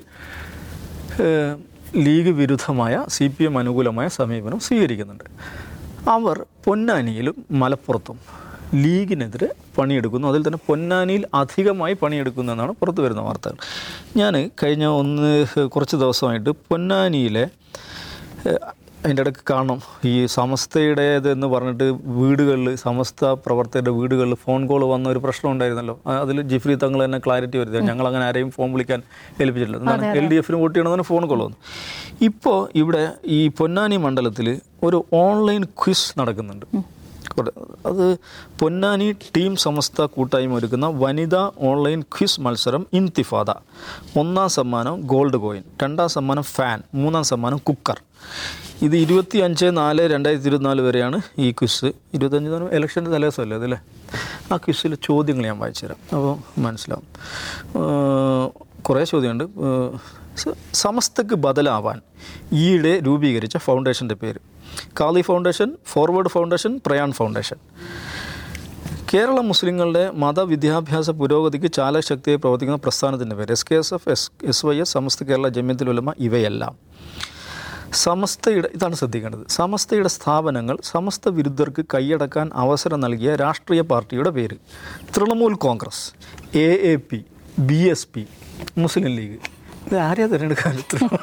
ലീഗ് വിരുദ്ധമായ സി പി എം അനുകൂലമായ സമീപനം സ്വീകരിക്കുന്നുണ്ട് അവർ പൊന്നാനിയിലും മലപ്പുറത്തും ലീഗിനെതിരെ പണിയെടുക്കുന്നു അതിൽ തന്നെ പൊന്നാനിയിൽ അധികമായി പണിയെടുക്കുന്നു എന്നാണ് പുറത്തു വരുന്ന വാർത്തകൾ ഞാൻ കഴിഞ്ഞ ഒന്ന് കുറച്ച് ദിവസമായിട്ട് പൊന്നാനിയിലെ ഏഹ്, അതിൻ്റെ ഇടയ്ക്ക് കാണണം ഈ സമസ്തയുടേത് എന്ന് പറഞ്ഞിട്ട് വീടുകളിൽ സമസ്ത പ്രവർത്തകരുടെ വീടുകളിൽ ഫോൺ കോൾ വന്ന ഒരു പ്രശ്നം ഉണ്ടായിരുന്നല്ലോ അതിൽ ജിഫ്രി തങ്ങൾ തന്നെ ക്ലാരിറ്റി വരുത്തുക ഞങ്ങൾ അങ്ങനെ ആരെയും ഫോൺ വിളിക്കാൻ ഏൽപ്പിച്ചിട്ടില്ല എന്താണ് എൽ ഡി എഫിന് വോട്ട് ചെയ്യണമെന്ന് ഫോൺ കോൾ വന്നു ഇപ്പോൾ ഇവിടെ ഈ പൊന്നാനി മണ്ഡലത്തിൽ ഒരു ഓൺലൈൻ ക്വിസ് നടക്കുന്നുണ്ട് കുറേ- അത് പൊന്നാനി ടീം സമസ്ത കൂട്ടായ്മ ഒരുക്കുന്ന വനിതാ ഓൺലൈൻ ക്വിസ് മത്സരം ഇൻതിഫാദ ഒന്നാം സമ്മാനം ഗോൾഡ് കോയിൻ രണ്ടാം സമ്മാനം ഫാൻ മൂന്നാം സമ്മാനം കുക്കർ ഇത് ഇരുപത്തി അഞ്ച് നാല് രണ്ടായിരത്തി ഇരുപത്തിനാല് വരെയാണ് ഈ ക്വിസ് ഇരുപത്തഞ്ച് നാല് ഇലക്ഷൻ്റെ തലേദിവസമല്ലേ അതല്ലേ ആ ക്വിസിൽ ചോദ്യങ്ങൾ ഞാൻ വായിച്ചു തരാം അപ്പോൾ മനസ്സിലാവും ഏഹ് കുറേ ചോദ്യമുണ്ട് ഏഹ് സ- സമസ്തക്ക് ബദലാവാൻ ഈയിടെ രൂപീകരിച്ച ഫൗണ്ടേഷൻ്റെ പേര് Kali foundation forward foundation Prayan foundation Kerala മുസ്ലിങ്ങളുടെ മതവിദ്യാഭ്യാസ പുരോഗതിക്ക് ചാലകശക്തിയായി പ്രവർത്തിക്കുന്ന പ്രസ്ഥാനത്തിൻ്റെ പേര് S K S F S S Y S Samastha Kerala Jamiyyathul Ulama ഇവയെല്ലാം സമസ്തയുടെ ഇതാണ് ശ്രദ്ധിക്കേണ്ടത് സമസ്തയുടെ സ്ഥാപനങ്ങൾ സമസ്ത വിരുദ്ധർക്ക് കൈയടക്കാൻ അവസരം നൽകിയ രാഷ്ട്രീയ പാർട്ടിയുടെ പേര് Trinamool Congress A A P B S P Muslim league ഇത് ആരെയാ തിരഞ്ഞെടുക്കാൻ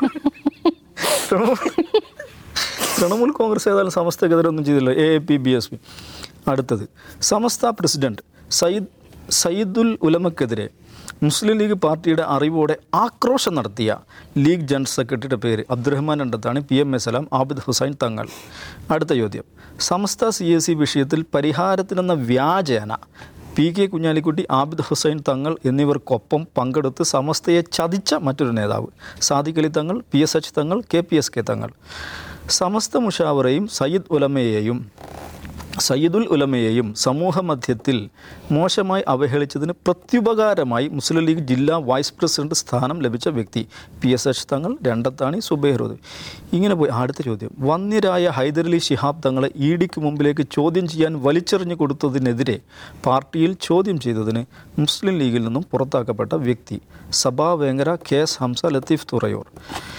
തൃണമൂൽ തൃണമൂൽ കോൺഗ്രസ് ഏതായാലും സമസ്തക്കെതിരെ ഒന്നും ചെയ്തില്ല A A P B S P അടുത്തത് സമസ്ത പ്രസിഡന്റ് സയ്യിദ് സയ്യിദുൽ ഉലമക്കെതിരെ മുസ്ലിം ലീഗ് പാർട്ടിയുടെ അറിവോടെ ആക്രോശം നടത്തിയ ലീഗ് ജനറൽ സെക്രട്ടറിയുടെ പേര് Abdurahman Randathani P M A Salam Abid Hussain Thangal അടുത്ത ചോദ്യം സമസ്ത സി എസ് സി വിഷയത്തിൽ പരിഹാരത്തിനെന്ന വ്യാജേന പി കെ കുഞ്ഞാലിക്കുട്ടി ആബിദ് ഹുസൈൻ തങ്ങൾ എന്നിവർക്കൊപ്പം പങ്കെടുത്ത് സമസ്തയെ ചതിച്ച മറ്റൊരു നേതാവ് Sadiq Ali Thangal P S H Thangal K P S K Thangal Samastha മുഷാവറയും Sayyid ഉലമയെയും സയ്യിദുൽ ഉലമയെയും സമൂഹ മധ്യത്തിൽ മോശമായി അവഹേളിച്ചതിന് പ്രത്യുപകാരമായി മുസ്ലിം ലീഗ് ജില്ലാ വൈസ് പ്രസിഡന്റ് സ്ഥാനം ലഭിച്ച വ്യക്തി പി എസ് എച്ച് തങ്ങൾ രണ്ടത്താണി സുബൈറുദ് ഇങ്ങനെ പോയി അടുത്ത ചോദ്യം വന്യരായ ഹൈദരലി ശിഹാബ് തങ്ങളെ ഇ ഡിക്ക് മുമ്പിലേക്ക് ചോദ്യം ചെയ്യാൻ വലിച്ചെറിഞ്ഞു കൊടുത്തതിനെതിരെ പാർട്ടിയിൽ ചോദ്യം ചെയ്തതിന് മുസ്ലിം ലീഗിൽ നിന്നും പുറത്താക്കപ്പെട്ട വ്യക്തി സഭാ വേങ്ങര കെ എസ് ഹംസ ലത്തീഫ് തുറയൂർ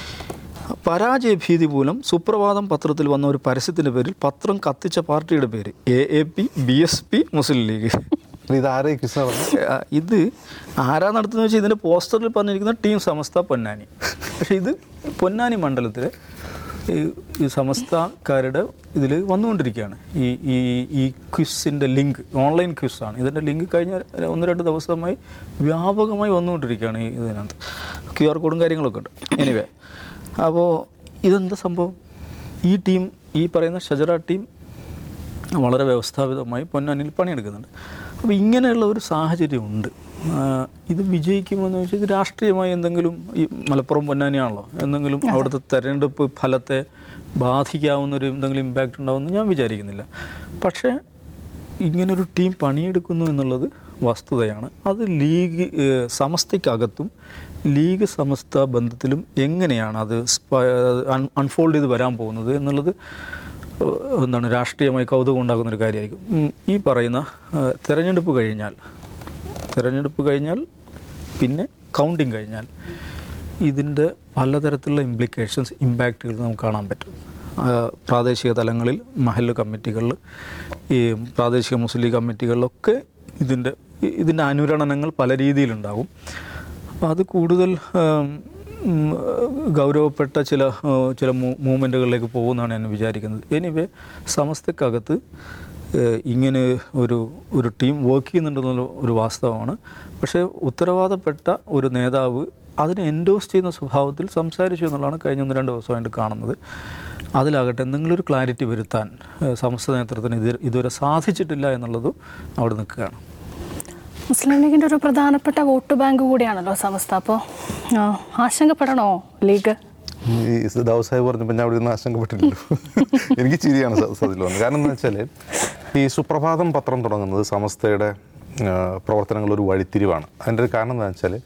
പരാജയ ഭീതി മൂലം സുപ്രഭാതം പത്രത്തിൽ വന്ന ഒരു പരസ്യത്തിൻ്റെ പേരിൽ പത്രം കത്തിച്ച പാർട്ടിയുടെ പേര് A A P B S P Muslim league ഇത് ആരെ കിസ് നടന്നത് ആ, ഇത് ആരാ നടത്തുന്നത് വെച്ചാൽ ഇതിൻ്റെ പോസ്റ്ററിൽ പറഞ്ഞിരിക്കുന്ന ടീം സമസ്ത പൊന്നാനി പക്ഷേ ഇത് പൊന്നാനി മണ്ഡലത്തിലെ ഈ ഈ സമസ്തക്കാരുടെ ഇതിൽ വന്നുകൊണ്ടിരിക്കുകയാണ് ഈ ഈ ഈ ക്വിസിൻ്റെ ലിങ്ക് ഓൺലൈൻ ക്വിസാണ് ഇതിൻ്റെ ലിങ്ക് കഴിഞ്ഞ ഒന്ന് രണ്ട് ദിവസമായി വ്യാപകമായി വന്നുകൊണ്ടിരിക്കുകയാണ് ഈ ഇതിനകത്ത് ക്യു ആർ കോഡും കാര്യങ്ങളൊക്കെ ഉണ്ട് എനിവേ അപ്പോൾ ഇതെന്താ സംഭവം ഈ ടീം ഈ പറയുന്ന ഷജറ ടീം വളരെ വ്യവസ്ഥാപിതമായി പൊന്നാനിയിൽ പണിയെടുക്കുന്നുണ്ട് അപ്പോൾ ഇങ്ങനെയുള്ള ഒരു സാഹചര്യം ഉണ്ട് ആ, ഇത് വിജയിക്കുമെന്ന് വെച്ചാൽ ഇത് രാഷ്ട്രീയമായി എന്തെങ്കിലും ഈ മലപ്പുറം പൊന്നാനിയാണല്ലോ എന്തെങ്കിലും അവിടുത്തെ തെരഞ്ഞെടുപ്പ് ഫലത്തെ ബാധിക്കാവുന്ന ഒരു എന്തെങ്കിലും ഇമ്പാക്റ്റ് ഉണ്ടാവുമെന്ന് ഞാൻ വിചാരിക്കുന്നില്ല പക്ഷേ ഇങ്ങനൊരു ടീം പണിയെടുക്കുന്നു എന്നുള്ളത് വസ്തുതയാണ് അത് ലീഗ് ഏഹ്, സമസ്തയ്ക്കകത്തും ലീഗ് സമസ്ത ബന്ധത്തിലും എങ്ങനെയാണ് അത് അൺഫോൾഡ് ചെയ്ത് വരാൻ പോകുന്നത് എന്നുള്ളത് ഏഹ്, എന്താണ് രാഷ്ട്രീയമായി കൗതുകം ഉണ്ടാകുന്ന ഒരു കാര്യമായിരിക്കും ഉം, ഈ പറയുന്ന ഏഹ്, തെരഞ്ഞെടുപ്പ് കഴിഞ്ഞാൽ തെരഞ്ഞെടുപ്പ് കഴിഞ്ഞാൽ പിന്നെ കൗണ്ടിങ് കഴിഞ്ഞാൽ ഇതിൻ്റെ പലതരത്തിലുള്ള ഇംപ്ലിക്കേഷൻസ് ഇമ്പാക്റ്റുകൾ നമുക്ക് കാണാൻ പറ്റും ആ, പ്രാദേശിക തലങ്ങളിൽ മഹല്ല് കമ്മിറ്റികളിൽ ഈ പ്രാദേശിക മുസ്ലിം ലീഗ് കമ്മിറ്റികളിലൊക്കെ ഇതിൻ്റെ ഇ- ഇതിൻ്റെ അനുരണനങ്ങൾ പല രീതിയിലുണ്ടാകും അപ്പോൾ അത് കൂടുതൽ ആം, ഉം, ഗൗരവപ്പെട്ട ചില ആ, ചില മൂവ്മെൻറ്റുകളിലേക്ക് പോകുമെന്നാണ് ഞാൻ വിചാരിക്കുന്നത് എനിവേ സമസ്തക്കകത്ത് ഏഹ്, ഇങ്ങനെ ഒരു ഒരു ടീം വർക്ക് ചെയ്യുന്നുണ്ടെന്നുള്ള ഒരു വാസ്തവമാണ് പക്ഷേ ഉത്തരവാദപ്പെട്ട ഒരു നേതാവ് അതിനെ എൻഡോസ് ചെയ്യുന്ന സ്വഭാവത്തിൽ സംസാരിച്ചു എന്നുള്ളതാണ് കഴിഞ്ഞ ഒന്ന് രണ്ട് ദിവസമായിട്ട് കാണുന്നത് അതിലാകട്ടെ എന്തെങ്കിലും ഒരു ക്ലാരിറ്റി വരുത്താൻ ഏഹ്, സമസ്ത നേതൃത്വത്തിന് ഇത് ഇതുവരെ സാധിച്ചിട്ടില്ല എന്നുള്ളതും അവിടെ നിൽക്കുകയാണ് മുസ്ലിം ലീഗിന്റെ ഒരു പ്രധാനപ്പെട്ട വോട്ട് ബാങ്ക് കൂടിയാണല്ലോ സമസ്ത അപ്പോൾ ആശങ്കപ്പെടണോ ലീഗ് ഈ ദാവ് സാഹിബ് പറഞ്ഞപ്പോൾ ഞാൻ അവിടെ നിന്ന് ആശങ്കപ്പെട്ടില്ലല്ലോ എനിക്ക് ചിരിയാണ് സ- സത്യത്തിൽ വന്നത് കാരണം എന്താ വെച്ചാൽ ഈ സുപ്രഭാതം പത്രം തുടങ്ങുന്നത് സമസ്തയുടെ ആ, പ്രവർത്തനങ്ങൾ ഒരു വഴിത്തിരിവാണ് അതിൻ്റെ ഒരു കാരണം എന്താ വെച്ചാൽ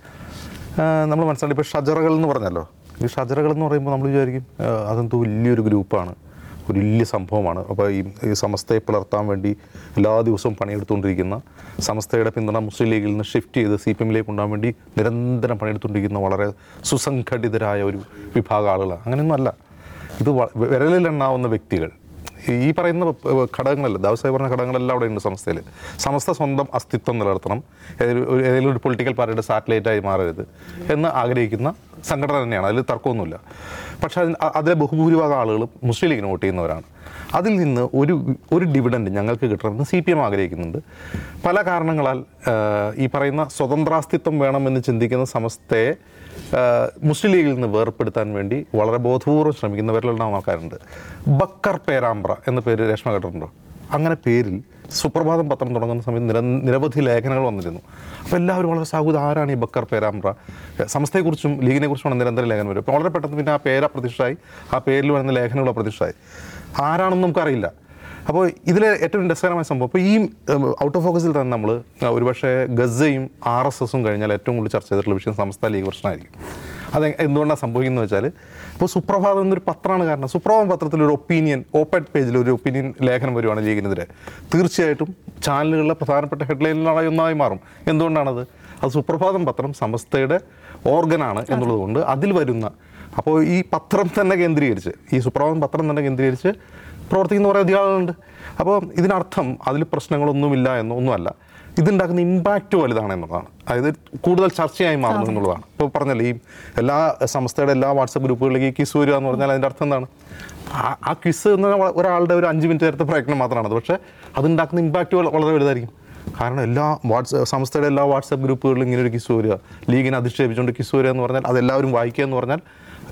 നമ്മൾ മനസ്സിലാക്കി ഇപ്പോൾ ഷജറകൾ എന്ന് പറഞ്ഞല്ലോ ഈ ഷജറകൾ എന്ന് പറയുമ്പോൾ നമ്മൾ വിചാരിക്കും ആ, അതെന്തോ വലിയൊരു ഗ്രൂപ്പാണ് ഒരു വലിയ സംഭവമാണ് അപ്പോൾ ഈ ഈ സമസ്തയെ പുലർത്താൻ വേണ്ടി എല്ലാ ദിവസവും പണിയെടുത്തുകൊണ്ടിരിക്കുന്ന സമസ്തയുടെ പിന്തുണ മുസ്ലിം ലീഗിൽ നിന്ന് ഷിഫ്റ്റ് ചെയ്ത് സി പി എമ്മിലേക്ക് കൊണ്ടുപോകാൻ വേണ്ടി നിരന്തരം പണിയെടുത്തുകൊണ്ടിരിക്കുന്ന വളരെ സുസംഘടിതരായ ഒരു വിഭാഗം ആളുകളാണ് അങ്ങനെയൊന്നും അല്ല ഇത് വ- വിരലിലെണ്ണാവുന്ന വ്യക്തികൾ ഈ പറയുന്ന പ- ഘടകങ്ങളല്ല ദാവസായി പറഞ്ഞ ഘടകങ്ങളെല്ലാം അവിടെ ഉണ്ട് സമസ്തയിൽ സമസ്ത സ്വന്തം അസ്തിത്വം നിലനിർത്തണം ഏതെങ്കിലും ഒരു- ഏതെങ്കിലും ഒരു പൊളിറ്റിക്കൽ പാർട്ടിയുടെ സാറ്റലൈറ്റായി മാറരുത് എന്ന് ആഗ്രഹിക്കുന്ന സംഘടന തന്നെയാണ് അതിൽ തർക്കമൊന്നുമില്ല പക്ഷേ അതിന് അ- അതിലെ ബഹുഭൂരിഭാഗം ആളുകളും മുസ്ലിം ലീഗിന് വോട്ട് ചെയ്യുന്നവരാണ് അതിൽ നിന്ന് ഒരു ഒരു ഡിവിഡൻഡ് ഞങ്ങൾക്ക് കിട്ടണമെന്ന് സി പി എം ആഗ്രഹിക്കുന്നുണ്ട് പല കാരണങ്ങളാൽ ആ, ഈ പറയുന്ന സ്വതന്ത്രാസ്തിത്വം വേണമെന്ന് ചിന്തിക്കുന്ന സമസ്തയെ ആ, മുസ്ലിം ലീഗിൽ നിന്ന് വേർപ്പെടുത്താൻ വേണ്ടി വളരെ ബോധപൂർവ്വം ശ്രമിക്കുന്നവരിലുണ്ടാവുന്ന ആൾക്കാരുണ്ട് ബക്കർ പേരാമ്പ്ര എന്ന പേര് രേഷ്മ കേട്ടിട്ടുണ്ടോ അങ്ങനെ പേരിൽ സുപ്രഭാതം പത്രം തുടങ്ങുന്ന സമയത്ത് നിര നിരവധി ലേഖനങ്ങൾ വന്നിരുന്നു അപ്പോൾ എല്ലാവരും വളരെ സാഹുത ആരാണ് ഈ ബക്കർ പേരാമ്പ്ര സംസ്ഥയെക്കുറിച്ചും ലീഗിനെ കുറിച്ചുമാണ് നിരന്തരം ലേഖനം വരും അപ്പോൾ വളരെ പെട്ടെന്ന് പിന്നെ ആ പേര് അപ്രത്യക്ഷമായി ആ പേരിൽ വരുന്ന ലേഖനങ്ങൾ അപ്രത്യക്ഷമായി ആരാണെന്ന് നമുക്കറിയില്ല അപ്പോൾ ഇതിലെ ഏറ്റവും രസകരമായ സംഭവം ഇപ്പോൾ ഈ ഔട്ട് ഓഫ് ഫോക്കസിൽ തന്നെ നമ്മൾ ഒരുപക്ഷെ ഗസയും ആർ എസ് എസും കഴിഞ്ഞാൽ ഏറ്റവും കൂടുതൽ ചർച്ച ചെയ്തിട്ടുള്ള വിഷയം സംസ്ഥാന ലീഗ് പ്രശ്നമായിരിക്കും അത് എന്തുകൊണ്ടാണ് സംഭവിക്കുന്നത് വെച്ചാൽ ഇപ്പോൾ സുപ്രഭാതം എന്നൊരു പത്രമാണ് കാരണം സുപ്രഭാതം പത്രത്തിൽ ഒരു ഒപ്പീനിയൻ ഓപ്പൺ പേജിൽ ഒരു ഒപ്പീനിയൻ ലേഖനം വരുവാണ് ലീഗിനെതിരെ തീർച്ചയായിട്ടും ചാനലുകളിലെ പ്രധാനപ്പെട്ട ഹെഡ്ലൈനിലായി ഒന്നായി മാറും എന്തുകൊണ്ടാണത് അത് സുപ്രഭാതം പത്രം സമസ്തയുടെ ഓർഗനാണ് എന്നുള്ളത് കൊണ്ട് അതിൽ വരുന്ന അപ്പോൾ ഈ പത്രം തന്നെ കേന്ദ്രീകരിച്ച് ഈ സുപ്രഭാതം പത്രം തന്നെ കേന്ദ്രീകരിച്ച് പ്രവർത്തിക്കുന്ന കുറേ അധികം ആളുകളുണ്ട് അപ്പോൾ ഇതിനർത്ഥം അതിൽ പ്രശ്നങ്ങളൊന്നുമില്ല എന്നോ ഒന്നുമല്ല ഇതുണ്ടാക്കുന്ന ഇമ്പാക്റ്റ് വലുതാണ് എന്നുള്ളതാണ് അതായത് കൂടുതൽ ചർച്ചയായി മാറുന്നു എന്നുള്ളതാണ് ഇപ്പോൾ പറഞ്ഞല്ലോ ഈ എല്ലാ സംസ്ഥയുടെ എല്ലാ വാട്സപ്പ് ഗ്രൂപ്പുകളിലേക്ക് ഈ കിസ് വരിക എന്ന് പറഞ്ഞാൽ അതിൻ്റെ അർത്ഥം എന്താണ് ആ- ആ ക്വിസ് എന്ന് പറഞ്ഞാൽ ഒരാളുടെ ഒരു അഞ്ച് മിനിറ്റ് നേരത്തെ പ്രയത്നം മാത്രമാണ് അത് പക്ഷേ അതുണ്ടാക്കുന്ന ഇമ്പാക്റ്റ് വളരെ വലുതായിരിക്കും കാരണം എല്ലാ വാട്സ് സംസ്ഥയുടെ എല്ലാ വാട്സപ്പ് ഗ്രൂപ്പുകളിലും ഇങ്ങനെ ഒരു കിസ് വരിക ലീഗിനെ അധിക്ഷേപിച്ചുകൊണ്ട് കിസ് വരിക എന്ന് പറഞ്ഞാൽ അതെല്ലാവരും വായിക്കുക എന്ന് പറഞ്ഞാൽ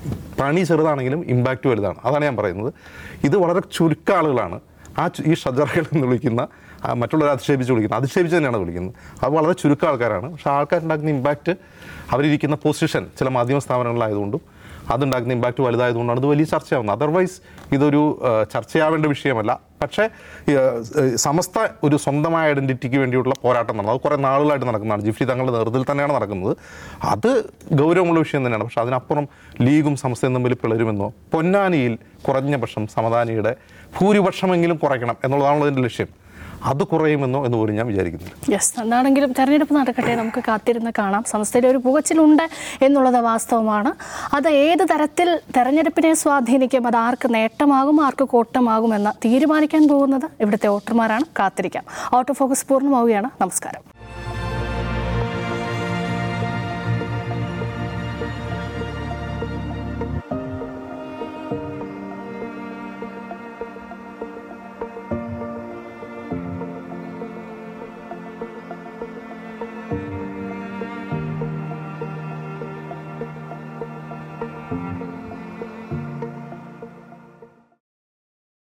പണി ചെറുതാണെങ്കിലും ഇമ്പാക്റ്റ് വലുതാണ് അതാണ് ഞാൻ പറയുന്നത് ഇത് വളരെ ചുരുക്ക ആളുകളാണ് ആ ചു- ഈ ഷജറകൾ എന്ന് വിളിക്കുന്ന ആ മറ്റുള്ളവരെ അധിക്ഷേപിച്ച് വിളിക്കുന്നത് അധിക്ഷേപിച്ച് തന്നെയാണ് വിളിക്കുന്നത് അത് വളരെ ചുരുക്ക ആൾക്കാരാണ് പക്ഷേ ആൾക്കാരുണ്ടാക്കുന്ന ഇമ്പാക്റ്റ് അവരിരിക്കുന്ന പൊസിഷൻ ചില മാധ്യമ സ്ഥാപനങ്ങളിലായതുകൊണ്ടും അതുണ്ടാക്കുന്ന ഇമ്പാക്റ്റ് വലുതായതുകൊണ്ടാണ് ഇത് വലിയ ചർച്ചയാവുന്നത് അതർവൈസ് ഇതൊരു ആ, ചർച്ചയാവേണ്ട വിഷയമല്ല പക്ഷേ ഈ, ആ, സമസ്ത ഒരു സ്വന്തമായ ഐഡന്റിറ്റിക്ക് വേണ്ടിയിട്ടുള്ള പോരാട്ടം നടന്നത് അത് കുറേ നാളുകളായിട്ട് നടക്കുന്നതാണ് ജിഫ്രി തങ്ങളുടെ നേതൃത്വത്തിൽ തന്നെയാണ് നടക്കുന്നത് അത് ഗൗരവമുള്ള വിഷയം തന്നെയാണ് പക്ഷേ അതിനപ്പുറം ലീഗും സമസ്തയും തമ്മിൽ പിളരുമെന്നോ പൊന്നാനിയിൽ കുറഞ്ഞ പക്ഷം സമതാനിയുടെ ഭൂരിപക്ഷമെങ്കിലും കുറയ്ക്കണം എന്നുള്ളതാണല്ലോ അതിൻ്റെ ലക്ഷ്യം അത് കുറയുമെന്നോ എന്ന് പോലും ഞാൻ വിചാരിക്കുന്നില്ല യെസ് എന്താണെങ്കിലും തെരഞ്ഞെടുപ്പ് നടക്കട്ടെ നമുക്ക് കാത്തിരുന്ന് കാണാം സംസ്ഥയിൽ ഒരു പുകച്ചിലുണ്ട് എന്നുള്ളത് വാസ്തവമാണ് അത് ഏത് തരത്തിൽ തെരഞ്ഞെടുപ്പിനെ സ്വാധീനിക്കും അത് ആർക്ക് നേട്ടമാകും ആർക്ക് കോട്ടമാകുമെന്ന് തീരുമാനിക്കാൻ പോകുന്നത് ഇവിടുത്തെ വോട്ടർമാരാണ് കാത്തിരിക്കാം ഔട്ട് ഓഫ് ഫോക്കസ് പൂർണ്ണമാവുകയാണ് നമസ്കാരം